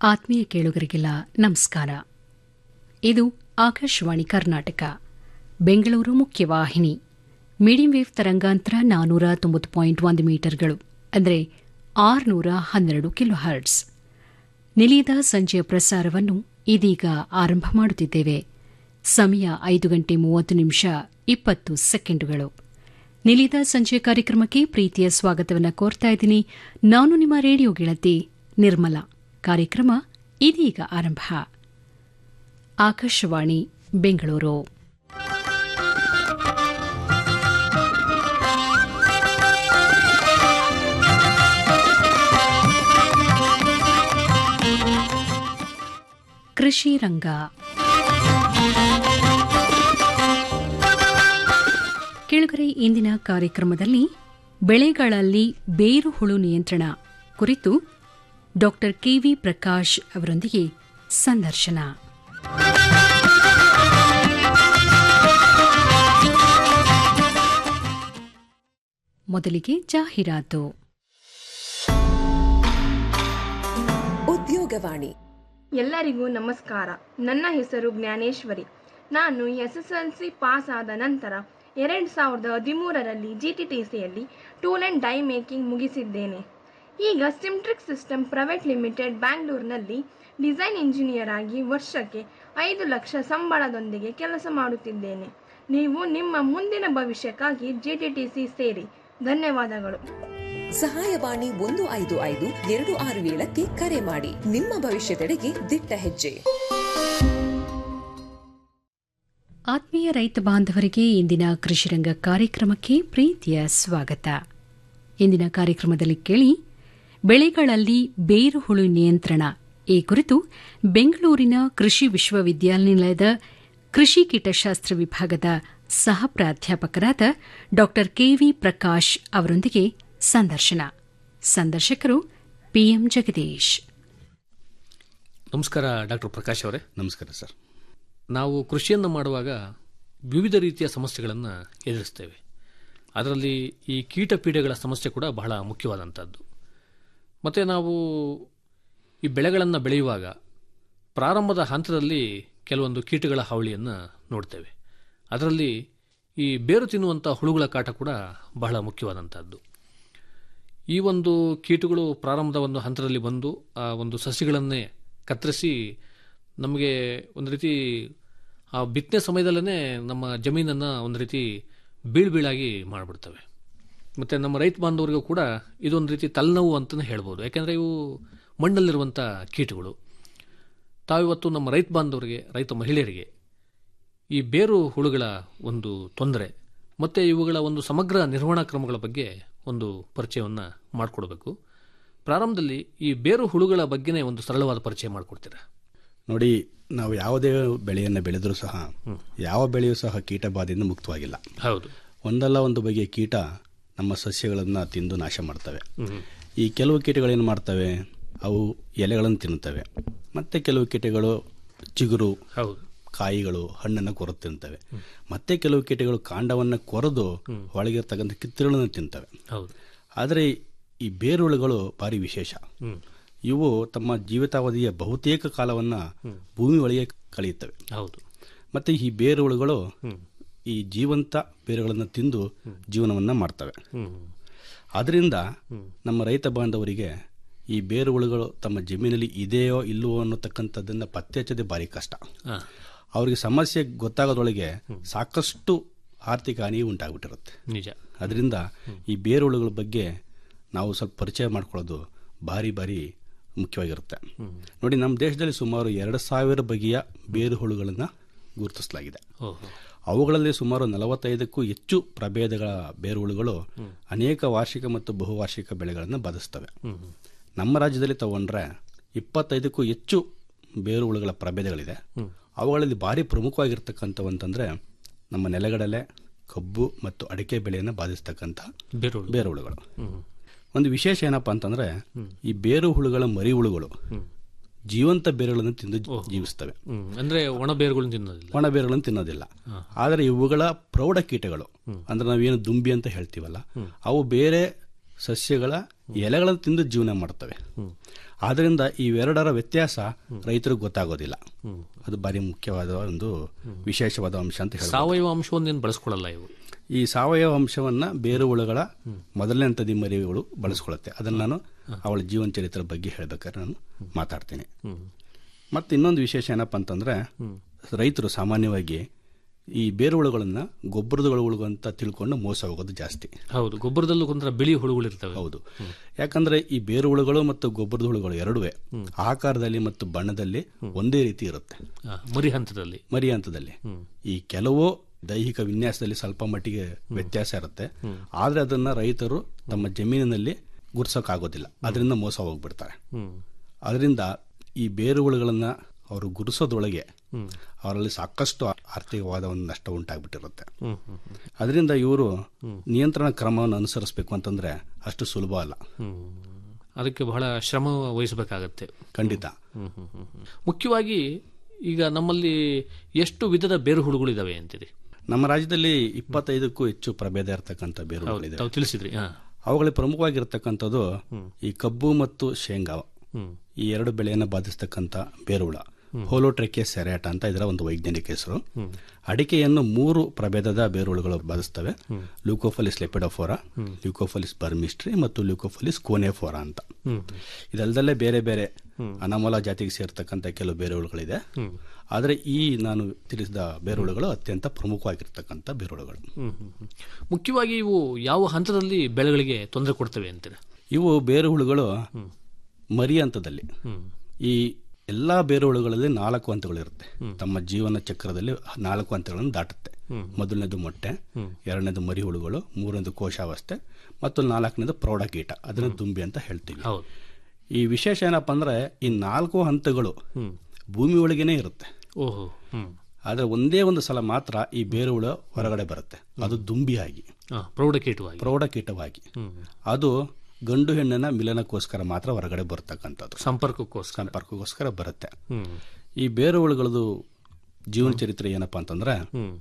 ಆತ್ಮೀಯ ಕೇಳುಗರಿಗೆಲ್ಲ ನಮಸ್ಕಾರ ಇದು ಆಕಾಶವಾಣಿ ಕರ್ನಾಟಕ ಬೆಂಗಳೂರು ಮುಖ್ಯವಾಹಿನಿ ಮೀಡಿಯಂ ವೇವ್ ತರಂಗಾಂತರ ನಾನೂರ ತೊಂಬತ್ತು ಪಾಯಿಂಟ್ ಒಂದು ಮೀಟರ್ಗಳು ಅಂದರೆ ಆರುನೂರ ಹನ್ನೆರಡು ಕಿಲೋ ಹರ್ಟ್ಸ್ ನಿಲಿಯದ ಸಂಜೆಯ ಪ್ರಸಾರವನ್ನು ಇದೀಗ ಆರಂಭ ಮಾಡುತ್ತಿದ್ದೇವೆ ಸಮಯ ಐದು ಗಂಟೆ ಮೂವತ್ತು ನಿಮಿಷ ಇಪ್ಪತ್ತು ಸೆಕೆಂಡುಗಳು ನಿಲಿದ ಸಂಜೆ ಕಾರ್ಯಕ್ರಮಕ್ಕೆ ಪ್ರೀತಿಯ ಸ್ವಾಗತವನ್ನು ಕೋರ್ತಾ ಇದ್ದೀನಿ ನಾನು ನಿಮ್ಮ ರೇಡಿಯೋ ಗೆಳತಿ ನಿರ್ಮಲಾ ಕಾರ್ಯಕ್ರಮ ಇದೀಗ ಆರಂಭ ಆಕಾಶವಾಣಿ ಬೆಂಗಳೂರು ಕೃಷಿ ರಂಗ ಕೆಳಗರೆ ಇಂದಿನ ಕಾರ್ಯಕ್ರಮದಲ್ಲಿ ಬೆಳೆಗಳಲ್ಲಿ ಬೇರು ಹುಳು ನಿಯಂತ್ರಣ ಕುರಿತು ಡಾ ಕೆವಿ ಪ್ರಕಾಶ್ ಅವರೊಂದಿಗೆ ಸಂದರ್ಶನ ಮೊದಲಿಗೆ ಜಾಹೀರಾತು ಉದ್ಯೋಗವಾಣಿ ಎಲ್ಲರಿಗೂ ನಮಸ್ಕಾರ ನನ್ನ ಹೆಸರು ಜ್ಞಾನೇಶ್ವರಿ ನಾನು S S L C pass ಆದ ನಂತರ ಎರಡು ಸಾವಿರದ ಹದಿಮೂರರಲ್ಲಿ ಜಿ ಟಿ ಟಿ ಸಿಯಲ್ಲಿ ಟೂಲ್ ಆ್ಯಂಡ್ ಡೈ ಮೇಕಿಂಗ್ ಮುಗಿಸಿದ್ದೇನೆ ಈಗ ಸಿಮ್ಟ್ರಿಕ್ ಸಿಸ್ಟಮ್ ಪ್ರೈವೇಟ್ ಲಿಮಿಟೆಡ್ ಬ್ಯಾಂಗ್ಳೂರಿನಲ್ಲಿ ಡಿಸೈನ್ ಇಂಜಿನಿಯರ್ ಆಗಿ ವರ್ಷಕ್ಕೆ ಐದು ಲಕ್ಷ ಸಂಬಳದೊಂದಿಗೆ ಕೆಲಸ ಮಾಡುತ್ತಿದ್ದೇನೆ ನೀವು ನಿಮ್ಮ ಮುಂದಿನ ಭವಿಷ್ಯಕ್ಕಾಗಿ ಜಿ ಟಿ ಟಿ ಸಿ ಸೇರಿ ಧನ್ಯವಾದಗಳು ಸಹಾಯವಾಣಿ ಒಂದು ಐದು ಐದು ಎರಡು ಆರು ಏಳಕ್ಕೆ ಕರೆ ಮಾಡಿ ನಿಮ್ಮ ಭವಿಷ್ಯದೆಡೆಗೆ ದಿಟ್ಟ ಹೆಜ್ಜೆ ಆತ್ಮೀಯ ರೈತ ಬಾಂಧವರಿಗೆ ಇಂದಿನ ಕೃಷಿರಂಗ ಕಾರ್ಯಕ್ರಮಕ್ಕೆ ಪ್ರೀತಿಯ ಸ್ವಾಗತ ಇಂದಿನ ಕಾರ್ಯಕ್ರಮದಲ್ಲಿ ಕೇಳಿ ಬೆಳೆಗಳಲ್ಲಿ ಬೇರು ಹುಳು ನಿಯಂತ್ರಣ ಈ ಕುರಿತು ಬೆಂಗಳೂರಿನ ಕೃಷಿ ವಿಶ್ವವಿದ್ಯಾನಿಲಯದ ಕೃಷಿ ಕೀಟಶಾಸ್ತ್ರ ವಿಭಾಗದ ಸಹ ಪ್ರಾಧ್ಯಾಪಕರಾದ ಡಾ ಕೆವಿ ಪ್ರಕಾಶ್ ಅವರೊಂದಿಗೆ ಸಂದರ್ಶನ ಸಂದರ್ಶಕರು ಪಿಎಂ ಜಗದೀಶ್ ನಮಸ್ಕಾರ ಡಾಕ್ಟರ್ ಪ್ರಕಾಶ್ ಅವರೇ ನಮಸ್ಕಾರ ಸರ್ ನಾವು ಕೃಷಿಯನ್ನು ಮಾಡುವಾಗ ವಿವಿಧ ರೀತಿಯ ಸಮಸ್ಯೆಗಳನ್ನು ಎದುರಿಸ್ತೇವೆ ಅದರಲ್ಲಿ ಈ ಕೀಟ ಪೀಡೆಗಳ ಸಮಸ್ಯೆ ಕೂಡ ಬಹಳ ಮುಖ್ಯವಾದಂಥದ್ದು ಮತ್ತು ನಾವು ಈ ಬೆಳೆಗಳನ್ನು ಬೆಳೆಯುವಾಗ ಪ್ರಾರಂಭದ ಹಂತದಲ್ಲಿ ಕೆಲವೊಂದು ಕೀಟಗಳ ಹಾವಳಿಯನ್ನು ನೋಡ್ತೇವೆ ಅದರಲ್ಲಿ ಈ ಬೇರು ತಿನ್ನುವಂಥ ಹುಳುಗಳ ಕಾಟ ಕೂಡ ಬಹಳ ಮುಖ್ಯವಾದಂಥದ್ದು ಈ ಒಂದು ಕೀಟಗಳು ಪ್ರಾರಂಭದ ಒಂದು ಹಂತದಲ್ಲಿ ಬಂದು ಆ ಒಂದು ಸಸಿಗಳನ್ನೇ ಕತ್ತರಿಸಿ ನಮಗೆ ಒಂದು ರೀತಿ ಆ ಬಿತ್ತನೆ ಸಮಯದಲ್ಲೇ ನಮ್ಮ ಜಮೀನನ್ನು ಒಂದು ರೀತಿ ಬೀಳ್ಬೀಳಾಗಿ ಮಾಡಿಬಿಡ್ತವೆ ಮತ್ತು ನಮ್ಮ ರೈತ ಬಾಂಧವರಿಗೂ ಕೂಡ ಇದೊಂದು ರೀತಿ ತಲೆನೋವು ಅಂತಲೇ ಹೇಳ್ಬೋದು ಯಾಕೆಂದರೆ ಇವು ಮಣ್ಣಲ್ಲಿರುವಂಥ ಕೀಟಗಳು ತಾವಿವತ್ತು ನಮ್ಮ ರೈತ ಬಾಂಧವರಿಗೆ ರೈತ ಮಹಿಳೆಯರಿಗೆ ಈ ಬೇರು ಹುಳುಗಳ ಒಂದು ತೊಂದರೆ ಮತ್ತು ಇವುಗಳ ಒಂದು ಸಮಗ್ರ ನಿರ್ವಹಣಾ ಕ್ರಮಗಳ ಬಗ್ಗೆ ಒಂದು ಪರಿಚಯವನ್ನು ಮಾಡಿಕೊಡ್ಬೇಕು ಪ್ರಾರಂಭದಲ್ಲಿ ಈ ಬೇರು ಹುಳುಗಳ ಬಗ್ಗೆನೇ ಒಂದು ಸರಳವಾದ ಪರಿಚಯ ಮಾಡಿಕೊಡ್ತೀರಾ ನೋಡಿ ನಾವು ಯಾವುದೇ ಬೆಳೆಯನ್ನು ಬೆಳೆದರೂ ಸಹ ಯಾವ ಬೆಳೆಯೂ ಸಹ ಕೀಟ ಬಾಧೆಯಿಂದ ಮುಕ್ತವಾಗಿಲ್ಲ ಹೌದು ಒಂದಲ್ಲ ಒಂದು ಬಗೆಯ ಕೀಟ ನಮ್ಮ ಸಸ್ಯಗಳನ್ನು ತಿಂದು ನಾಶ ಮಾಡ್ತವೆ ಈ ಕೆಲವು ಕೀಟಗಳೇನು ಮಾಡ್ತವೆ ಅವು ಎಲೆಗಳನ್ನು ತಿನ್ನುತ್ತವೆ ಮತ್ತು ಕೆಲವು ಕೀಟಗಳು ಚಿಗುರು ಹೌದು ಕಾಯಿಗಳು ಹಣ್ಣನ್ನು ಕೊರದು ತಿಂತವೆ ಮತ್ತೆ ಕೆಲವು ಕೀಟಗಳು ಕಾಂಡವನ್ನು ಕೊರೆದು ಒಳಗಿರ್ತಕ್ಕಂಥ ಕಿತ್ತಳೆಗಳನ್ನು ತಿಂತವೆ ಹೌದು ಆದರೆ ಈ ಬೇರುಳುಗಳು ಭಾರಿ ವಿಶೇಷ ಹ್ಮ್. ಇವು ತಮ್ಮ ಜೀವಿತಾವಧಿಯ ಬಹುತೇಕ ಕಾಲವನ್ನು ಭೂಮಿ ಒಳಗೆ ಕಳೆಯುತ್ತವೆ ಹೌದು ಮತ್ತು ಈ ಬೇರುಳುಗಳು ಈ ಜೀವಂತ ಬೇರುಗಳನ್ನು ತಿಂದು ಜೀವನವನ್ನು ಮಾಡ್ತವೆ ಹ್ಮ್ ಆದ್ದರಿಂದ ನಮ್ಮ ರೈತ ಬಾಂಧವರಿಗೆ ಈ ಬೇರುಳುಗಳು ತಮ್ಮ ಜಮೀನಲ್ಲಿ ಇದೆಯೋ ಇಲ್ಲವೋ ಅನ್ನತಕ್ಕಂಥದ್ದನ್ನು ಪತ್ತೆ ಹಚ್ಚೋದೇ ಭಾರಿ ಕಷ್ಟ ಹಾ ಅವರಿಗೆ ಸಮಸ್ಯೆ ಗೊತ್ತಾಗೋದ್ರೊಳಗೆ ಸಾಕಷ್ಟು ಆರ್ಥಿಕ ಹಾನಿ ಉಂಟಾಗ್ಬಿಟ್ಟಿರುತ್ತೆ ನಿಜ ಅದರಿಂದ ಈ ಬೇರುಳುಗಳ ಬಗ್ಗೆ ನಾವು ಸ್ವಲ್ಪ ಪರಿಚಯ ಮಾಡ್ಕೊಳ್ಳೋದು ಭಾರಿ ಭಾರಿ ಮುಖ್ಯವಾಗಿರುತ್ತೆ ನೋಡಿ ನಮ್ಮ ದೇಶದಲ್ಲಿ ಸುಮಾರು ಎರಡು ಸಾವಿರ ಬಗೆಯ ಬೇರು ಹುಳುಗಳನ್ನು ಗುರುತಿಸಲಾಗಿದೆ ಓಹೋ ಅವುಗಳಲ್ಲಿ ಸುಮಾರು ನಲವತ್ತೈದಕ್ಕೂ ಹೆಚ್ಚು ಪ್ರಭೇದಗಳ ಬೇರುಹುಳುಗಳು ಅನೇಕ ವಾರ್ಷಿಕ ಮತ್ತು ಬಹುವಾರ್ಷಿಕ ಬೆಳೆಗಳನ್ನು ಬಾಧಿಸ್ತವೆ ನಮ್ಮ ರಾಜ್ಯದಲ್ಲಿ ತಗೊಂಡ್ರೆ ಇಪ್ಪತ್ತೈದಕ್ಕೂ ಹೆಚ್ಚು ಬೇರುಹುಳುಗಳ ಪ್ರಭೇದಗಳಿದೆ ಅವುಗಳಲ್ಲಿ ಭಾರಿ ಪ್ರಮುಖವಾಗಿರ್ತಕ್ಕಂಥವು ಅಂತಂದ್ರೆ ನಮ್ಮ ನೆಲಗಡಲೆ ಕಬ್ಬು ಮತ್ತು ಅಡಿಕೆ ಬೆಳೆಯನ್ನು ಬಾಧಿಸ್ತಕ್ಕಂಥ ಬೇರುಳು ಬೇರುಹುಳುಗಳು ಒಂದು ವಿಶೇಷ ಏನಪ್ಪಾ ಅಂತಂದ್ರೆ ಈ ಬೇರು ಹುಳುಗಳ ಮರಿ ಹುಳುಗಳು ಜೀವಂತ ಬೇರುಗಳನ್ನು ತಿಂದು ಜೀವಿಸ್ತವೆ ಹ್ಮ್ ಅಂದ್ರೆ ಒಣ ಬೇರುಗಳನ್ನು ತಿನ್ನೋದಿಲ್ಲ ಒಣ ಬೇರುಗಳನ್ನು ತಿನ್ನೋದಿಲ್ಲ ಆದರೆ ಇವುಗಳ ಪ್ರೌಢ ಕೀಟಗಳು ಅಂದ್ರೆ ನಾವೇನು ದುಂಬಿ ಅಂತ ಹೇಳ್ತೀವಲ್ಲ ಅವು ಬೇರೆ ಸಸ್ಯಗಳ ಎಲೆಗಳನ್ನು ತಿಂದು ಜೀವನ ಮಾಡ್ತವೆ ಆದ್ರಿಂದ ಇವೆರಡರ ವ್ಯತ್ಯಾಸ ರೈತರಿಗೆ ಗೊತ್ತಾಗೋದಿಲ್ಲ ಅದು ಭಾರಿ ಮುಖ್ಯವಾದ ಒಂದು ವಿಶೇಷವಾದ ಅಂಶ ಅಂತ ಹೇಳ್ಬೋದು ಸಾವಯವ ಅಂಶವನ್ನೇನು ಬಳಸ್ಕೊಳ್ಳಲ್ಲ ಇವು ಈ ಸಾವಯವ ಅಂಶವನ್ನ ಬೇರು ಹುಳುಗಳ ಮೊದಲನೇ ಹಂತದಿ ಮರಿಗಳು ಬಳಸ್ಕೊಳ್ಳುತ್ತೆ ಅದನ್ನು ನಾನು ಅವಳ ಜೀವನ ಚರಿತ್ರೆ ಬಗ್ಗೆ ಹೇಳ್ಬೇಕಾದ್ರೆ ನಾನು ಮಾತಾಡ್ತೀನಿ ಮತ್ತೆ ಇನ್ನೊಂದು ವಿಶೇಷ ಏನಪ್ಪ ಅಂತಂದ್ರೆ ರೈತರು ಸಾಮಾನ್ಯವಾಗಿ ಈ ಬೇರು ಹುಳುಗಳನ್ನ ಗೊಬ್ಬರದ ಹುಳುಗಳು ಅಂತ ತಿಳ್ಕೊಂಡು ಮೋಸ ಹೋಗೋದು ಜಾಸ್ತಿ ಹೌದು ಗೊಬ್ಬರದಲ್ಲೂ ಒಂಥರ ಬಿಳಿ ಹುಳುಗಳಿರ್ತವೆ ಹೌದು ಯಾಕಂದ್ರೆ ಈ ಬೇರು ಹುಳುಗಳು ಮತ್ತು ಗೊಬ್ಬರದ ಹುಳುಗಳು ಎರಡುವೆ ಆಕಾರದಲ್ಲಿ ಮತ್ತು ಬಣ್ಣದಲ್ಲಿ ಒಂದೇ ರೀತಿ ಇರುತ್ತೆ ಆ, ಮರಿ ಹಂತದಲ್ಲಿ ಮರಿ ಹಂತದಲ್ಲಿ ಈ ಕೆಲವು ದೈಹಿಕ ವಿನ್ಯಾಸದಲ್ಲಿ ಸ್ವಲ್ಪ ಮಟ್ಟಿಗೆ ವ್ಯತ್ಯಾಸ ಇರುತ್ತೆ ಆದ್ರೆ ಅದನ್ನ ರೈತರು ತಮ್ಮ ಜಮೀನಿನಲ್ಲಿ ಗುರ್ಸೋಕ್ಕಾಗೋದಿಲ್ಲ ಅದರಿಂದ ಮೋಸ ಹೋಗ್ಬಿಡ್ತಾರೆ ಅದರಿಂದ ಈ ಬೇರುಗಳನ್ನ ಅವರು ಗುರುಸೋದ್ರೊಳಗೆ ಅವರಲ್ಲಿ ಸಾಕಷ್ಟು ಆರ್ಥಿಕವಾದ ಒಂದು ನಷ್ಟ ಉಂಟಾಗ್ಬಿಟ್ಟಿರುತ್ತೆ ಅದರಿಂದ ಇವರು ನಿಯಂತ್ರಣ ಕ್ರಮವನ್ನು ಅನುಸರಿಸಬೇಕು ಅಂತಂದ್ರೆ ಅಷ್ಟು ಸುಲಭ ಅಲ್ಲ ಹ್ಮ್. ಅದಕ್ಕೆ ಬಹಳ ಶ್ರಮ ವಹಿಸಬೇಕಾಗತ್ತೆ ಖಂಡಿತ ಮುಖ್ಯವಾಗಿ ಈಗ ನಮ್ಮಲ್ಲಿ ಎಷ್ಟು ವಿಧದ ಬೇರು ಹುಳುಗಳಿದಾವೆ ಅಂತೀರಿ ನಮ್ಮ ರಾಜ್ಯದಲ್ಲಿ ಇಪ್ಪತ್ತೈದಕ್ಕೂ ಹೆಚ್ಚು ಪ್ರಭೇದ ಇರತಕ್ಕಂಥ ಬೇರುಗಳಿದೆ ತಾವು ತಿಳಿಸಿದ್ರಿ ಹಾ ಅವುಗಳಲ್ಲಿ ಪ್ರಮುಖವಾಗಿರ್ತಕ್ಕಂಥದ್ದು ಈ ಕಬ್ಬು ಮತ್ತು ಶೇಂಗಾ ಈ ಎರಡು ಬೆಳೆಯನ್ನು ಬಾಧಿಸ್ತಕ್ಕಂಥ ಬೇರುಹುಳ ಹೋಲೋಟ್ರೆಕೆ ಸೆರೆಟ ಅಂತ ಇದರ ಒಂದು ವೈಜ್ಞಾನಿಕ ಹೆಸರು ಅಡಿಕೆಯನ್ನು ಮೂರು ಪ್ರಭೇದದ ಬೇರುಹುಳುಗಳು ಬಾಧಿಸ್ತವೆ ಲ್ಯೂಕೋಫಲಿಸ್ ಲೆಪಿಡೋಫೋರಾ ಲ್ಯೂಕೋಫಲಿಸ್ ಬರ್ಮಿಸ್ಟ್ರಿ ಮತ್ತು ಲ್ಯೂಕೋಫಲಿಸ್ ಕೋನೆಫೋರಾ ಅಂತ ಇದಲ್ದಲ್ಲೇ ಬೇರೆ ಬೇರೆ ಅನಮೋಲ ಜಾತಿಗೆ ಸೇರ್ತಕ್ಕಂಥ ಕೆಲವು ಬೇರುಹುಳುಗಳಿದೆ ಆದರೆ ಈ ನಾನು ತಿಳಿಸಿದ ಬೇರುಹುಳುಗಳು ಅತ್ಯಂತ ಪ್ರಮುಖವಾಗಿರ್ತಕ್ಕಂಥ ಬೇರುಹುಳುಗಳು ಹ್ಮ್, ಹ್ಮ್, ಹ್ಮ್. ಮುಖ್ಯವಾಗಿ ಇವು ಯಾವ ಹಂತದಲ್ಲಿ ಬೆಳೆಗಳಿಗೆ ತೊಂದರೆ ಕೊಡ್ತವೆ ಅಂತೀರ ಇವು ಬೇರುಹುಳುಗಳು ಮರಿ ಹಂತದಲ್ಲಿ ಈ ಎಲ್ಲಾ ಬೇರುಹುಳುಗಳಲ್ಲಿ ನಾಲ್ಕು ಹಂತಗಳಿರುತ್ತೆ ತಮ್ಮ ಜೀವನ ಚಕ್ರದಲ್ಲಿ ನಾಲ್ಕು ಹಂತಗಳನ್ನು ದಾಟುತ್ತೆ ಮೊದಲನೇದು ಮೊಟ್ಟೆ ಎರಡನೇದು ಮರಿ ಹುಳುಗಳು ಮೂರನೇದು ಕೋಶಾವಸ್ಥೆ ಮತ್ತು ನಾಲ್ಕನೇದು ಪ್ರೌಢಕೀಟ ಅದನ್ನು ದುಂಬಿ ಅಂತ ಹೇಳ್ತೀವಿ ಹೌದು ಈ ವಿಶೇಷ ಏನಪ್ಪಾ ಅಂದ್ರೆ ಈ ನಾಲ್ಕು ಹಂತಗಳು ಭೂಮಿ ಒಳಗೇನೆ ಇರುತ್ತೆ ಓಹೋ ಹ್ಮ್ ಆದ್ರೆ ಒಂದೇ ಒಂದು ಸಲ ಮಾತ್ರ ಈ ಬೇರುಹುಳು ಹೊರಗಡೆ ಬರುತ್ತೆ ಅದು ದುಂಬಿಯಾಗಿ ಆ, ಪ್ರೌಢಕೀಟವಾಗಿ ಪ್ರೌಢಕೀಟವಾಗಿ ಅದು ಗಂಡು ಹೆಣ್ಣಿನ ಮಿಲನಕ್ಕೋಸ್ಕರ ಮಾತ್ರ ಹೊರಗಡೆ ಬರ್ತಕ್ಕಂಥದ್ದು ಸಂಪರ್ಕಕ್ಕೋಸ್ಕರ ಸಂಪರ್ಕಕ್ಕೋಸ್ಕರ ಬರುತ್ತೆ ಹ್ಮ್ ಈ ಬೇರುಹುಳುಗಳದು ಜೀವನ ಚರಿತ್ರೆ ಏನಪ್ಪಾ ಅಂತಂದ್ರೆ ಹ್ಮ್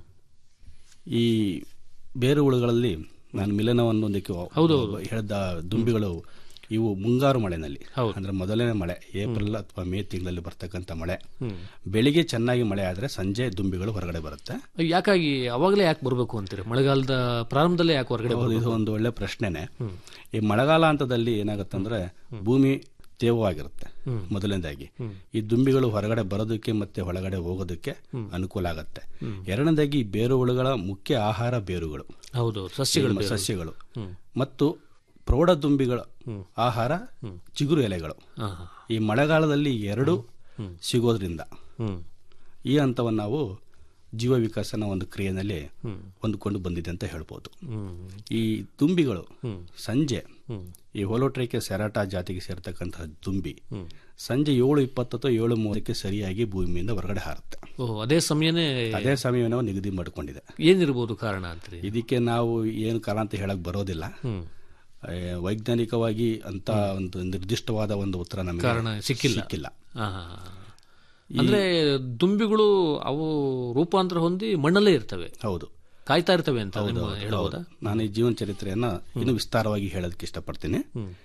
ಈ ಬೇರುಹುಳುಗಳಲ್ಲಿ ನಾನು ಮಿಲನವನ್ನು ಒಂದಕ್ಕೆ ಹೌದು, ಹೇಳಿದ ದುಂಬಿಗಳು ಇವು ಮುಂಗಾರು ಮಳೆನಲ್ಲಿ ಹೌದು. ಅಂದ್ರೆ ಮೊದಲನೇ ಮಳೆ ಏಪ್ರಿಲ್ ಅಥವಾ ಮೇ ತಿಂಗಳಲ್ಲಿ ಬರ್ತಕ್ಕಂಥ ಮಳೆ ಬೆಳಿಗ್ಗೆ ಚೆನ್ನಾಗಿ ಮಳೆ ಆದ್ರೆ ಸಂಜೆ ದುಂಬಿಗಳು ಹೊರಗಡೆ ಬರುತ್ತೆ ಯಾಕಾಗಿ ಅವಾಗಲೇ ಯಾಕೆ ಬರಬೇಕು ಅಂತೀರಿ ಮಳೆಗಾಲದ ಪ್ರಾರಂಭದಲ್ಲೇ ಯಾಕೆ ಹೊರಗಡೆ ಹೌದು, ಇದು ಒಂದು ಒಳ್ಳೆ ಪ್ರಶ್ನೆನೆ ಈ ಮಳೆಗಾಲ ಹಂತದಲ್ಲಿ ಏನಾಗುತ್ತಂದ್ರೆ ಭೂಮಿ ತೇವವಾಗಿರುತ್ತೆ ಮೊದಲನೇದಾಗಿ ಈ ದುಂಬಿಗಳು ಹೊರಗಡೆ ಬರೋದಕ್ಕೆ ಮತ್ತೆ ಒಳಗಡೆ ಹೋಗೋದಕ್ಕೆ ಅನುಕೂಲ ಆಗುತ್ತೆ ಎರಡನೇದಾಗಿ ಈ ಬೇರುಹುಳುಗಳ ಮುಖ್ಯ ಆಹಾರ ಬೇರುಗಳು ಹೌದು ಸಸ್ಯಗಳು ಈ ಸಸ್ಯಗಳು ಮತ್ತು ಪ್ರೌಢ ದುಂಬಿಗಳ ಆಹಾರ ಚಿಗುರು ಎಲೆಗಳು ಹಾ ಹಾ ಈ ಮಳೆಗಾಲದಲ್ಲಿ ಎರಡು ಸಿಗೋದ್ರಿಂದ ಹ್ಮ್ ಈ ಹಂತವನ್ನು ನಾವು ಜೀವ ವಿಕಾಸನ ಒಂದು ಕ್ರಿಯೆನಲ್ಲಿ ಹೊಂದಿಕೊಂಡು ಬಂದಿದೆ ಅಂತ ಹೇಳ್ಬೋದು ಈ ದುಂಬಿಗಳು ಸಂಜೆ ಈ ಹೊಲೋಟ್ರೈಕೆ ಸೆರಾಟ ಜಾತಿಗೆ ಸೇರ್ತಕ್ಕಂತಹ ದುಂಬಿ ಸಂಜೆ ಏಳು ಇಪ್ಪತ್ತು ಅಥವಾ ಏಳು ಮೂವತ್ತಕ್ಕೆ ಸರಿಯಾಗಿ ಭೂಮಿಯಿಂದ ಹೊರಗಡೆ ಹಾರುತ್ತೆ ಓಹ್ ಅದೇ ಸಮಯನೇ ಅದೇ ಸಮಯವನ್ನು ನಾವು ನಿಗದಿ ಮಾಡಿಕೊಂಡಿದೆ ಏನಿರ್ಬೋದು ಕಾರಣ ಅಂತೀರಿ ಇದಕ್ಕೆ ನಾವು ಏನು ಕಾರಣ ಅಂತ ಹೇಳಕ್ ಬರೋದಿಲ್ಲ ಏ, ವೈಜ್ಞಾನಿಕವಾಗಿ ಅಂತ ಒಂದು ನಿರ್ದಿಷ್ಟವಾದ ಒಂದು ಉತ್ತರ ನಮಗೆ ಕಾರಣ ಸಿಕ್ಕಿಲ್ಲ. ಸಿಕ್ಕಿಲ್ಲ ಹಾ ಹಾ, ಹಾ. ಅಂದ್ರೆ ದುಂಬಿಗಳು ಅವು ರೂಪಾಂತರ ಹೊಂದಿ ಮಣ್ಣಲ್ಲೇ ಇರ್ತವೆ ಹೌದು ಕಾಯ್ತಾ ಇರ್ತವೆ ಅಂತ ನಿಮ್ಮ ಹೇಳ್ಬೋದಾ ನಾನು ಈ ಜೀವನ ಚರಿತ್ರೆಯನ್ನ ಇನ್ನು ವಿಸ್ತಾರವಾಗಿ ಹೇಳೋದಕ್ಕೆ ಇಷ್ಟಪಡ್ತೀನಿ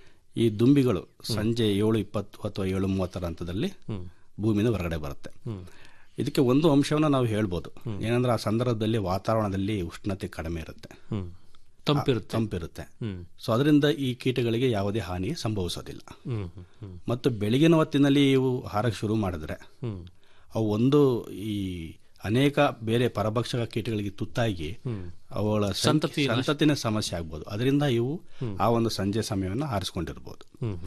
ಈ ದುಂಬಿಗಳು ಸಂಜೆ ಏಳು ಇಪ್ಪತ್ತು ಅಥವಾ ಏಳು ಮೂವತ್ತರ ಹಂತದಲ್ಲಿ ಭೂಮಿಯಿಂದ ಹೊರಗಡೆ ಬರುತ್ತೆ ಇದಕ್ಕೆ ಒಂದು ಅಂಶವನ್ನ ನಾವು ಹೇಳ್ಬೋದು ಏನಂದ್ರೆ ಆ ಸಂದರ್ಭದಲ್ಲಿ ವಾತಾವರಣದಲ್ಲಿ ಉಷ್ಣತೆ ಕಡಿಮೆ ಇರುತ್ತೆ ಹ್ಮ್ ತಂಪಿರುತ್ತೆ ತಂಪಿರುತ್ತೆ ಸೊ ಅದರಿಂದ ಈ ಕೀಟಗಳಿಗೆ ಯಾವುದೇ ಹಾನಿ ಸಂಭವಿಸೋದಿಲ್ಲ ಹ್ಮ್ ಹ್ಮ್, ಹ್ಮ್ ಮತ್ತು ಬೆಳಗಿನ ಹೊತ್ತಿನಲ್ಲಿ ಇವು ಹಾರಕ್ಕೆ ಶುರು ಮಾಡಿದ್ರೆ ಅವು ಒಂದು ಈ ಅನೇಕ ಬೇರೆ ಪರಭಕ್ಷಕ ಕೀಟಗಳಿಗೆ ತುತ್ತಾಗಿ ಅವುಗಳ ಸಂತತಿ ಸಂತತಿನ ಸಮಸ್ಯೆ ಆಗ್ಬೋದು ಅದರಿಂದ ಇವು ಆ ಒಂದು ಸಂಜೆ ಸಮಯವನ್ನು ಆರಿಸ್ಕೊಂಡಿರ್ಬೋದು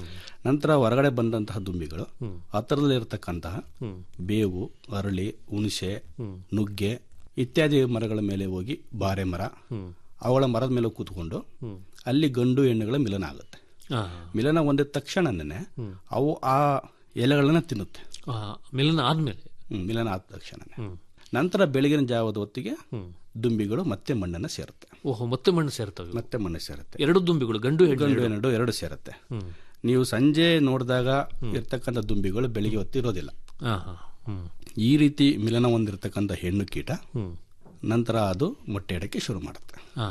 ನಂತರ ಹೊರಗಡೆ ಬಂದಂತಹ ದುಂಬಿಗಳು ಹತ್ತಿರದಲ್ಲಿರತಕ್ಕಂತಹ ಬೇವು ಅರಳಿ ಹುಣಸೆ ನುಗ್ಗೆ ಇತ್ಯಾದಿ ಮರಗಳ ಮೇಲೆ ಹೋಗಿ ಬಾರೆ ಮರ ಅವುಗಳ ಮರದ ಮೇಲೆ ಕೂತ್ಕೊಂಡು ಅಲ್ಲಿ ಗಂಡು ಹೆಣ್ಣುಗಳ ಮಿಲನ ಆಗುತ್ತೆ ಹಾ ಮಿಲನ ಹೊಂದಿದ ತಕ್ಷಣನೇ ಅವು ಆ ಎಲೆಗಳನ್ನ ತಿನ್ನುತ್ತೆ ಆ, ಮಿಲನ ಆದ್ಮೇಲೆ ಹ್ಮ್, ಮಿಲನ ಆದ ತಕ್ಷಣನೇ ನಂತರ ಬೆಳಗಿನ ಜಾವದ ಹೊತ್ತಿಗೆ ದುಂಬಿಗಳು ಮತ್ತೆ ಮಣ್ಣನ್ನ ಸೇರುತ್ತೆ ಓಹೋ ಮತ್ತೆ ಮಣ್ಣು ಸೇರ್ತವೆ ಮತ್ತೆ ಮಣ್ಣು ಸೇರುತ್ತೆ ಎರಡು ದುಂಬಿಗಳು ಗಂಡು ಹೆಣ್ಣು ಗಂಡು ಎರಡು ಎರಡು ಸೇರುತ್ತೆ ನೀವು ಸಂಜೆ ನೋಡಿದಾಗ ಇರ್ತಕ್ಕಂಥ ದುಂಬಿಗಳು ಬೆಳಿಗ್ಗೆ ಹೊತ್ತು ಇರೋದಿಲ್ಲ ಹಾ ಹಾ ಹ್ಮ್ ಈ ರೀತಿ ಮಿಲನ ಹೊಂದಿರತಕ್ಕಂಥ ಹೆಣ್ಣು ಕೀಟ ನಂತರ ಅದು ಮೊಟ್ಟೆ ಇಡಕ್ಕೆ ಶುರು ಮಾಡುತ್ತೆ ಹಾ ಹಾ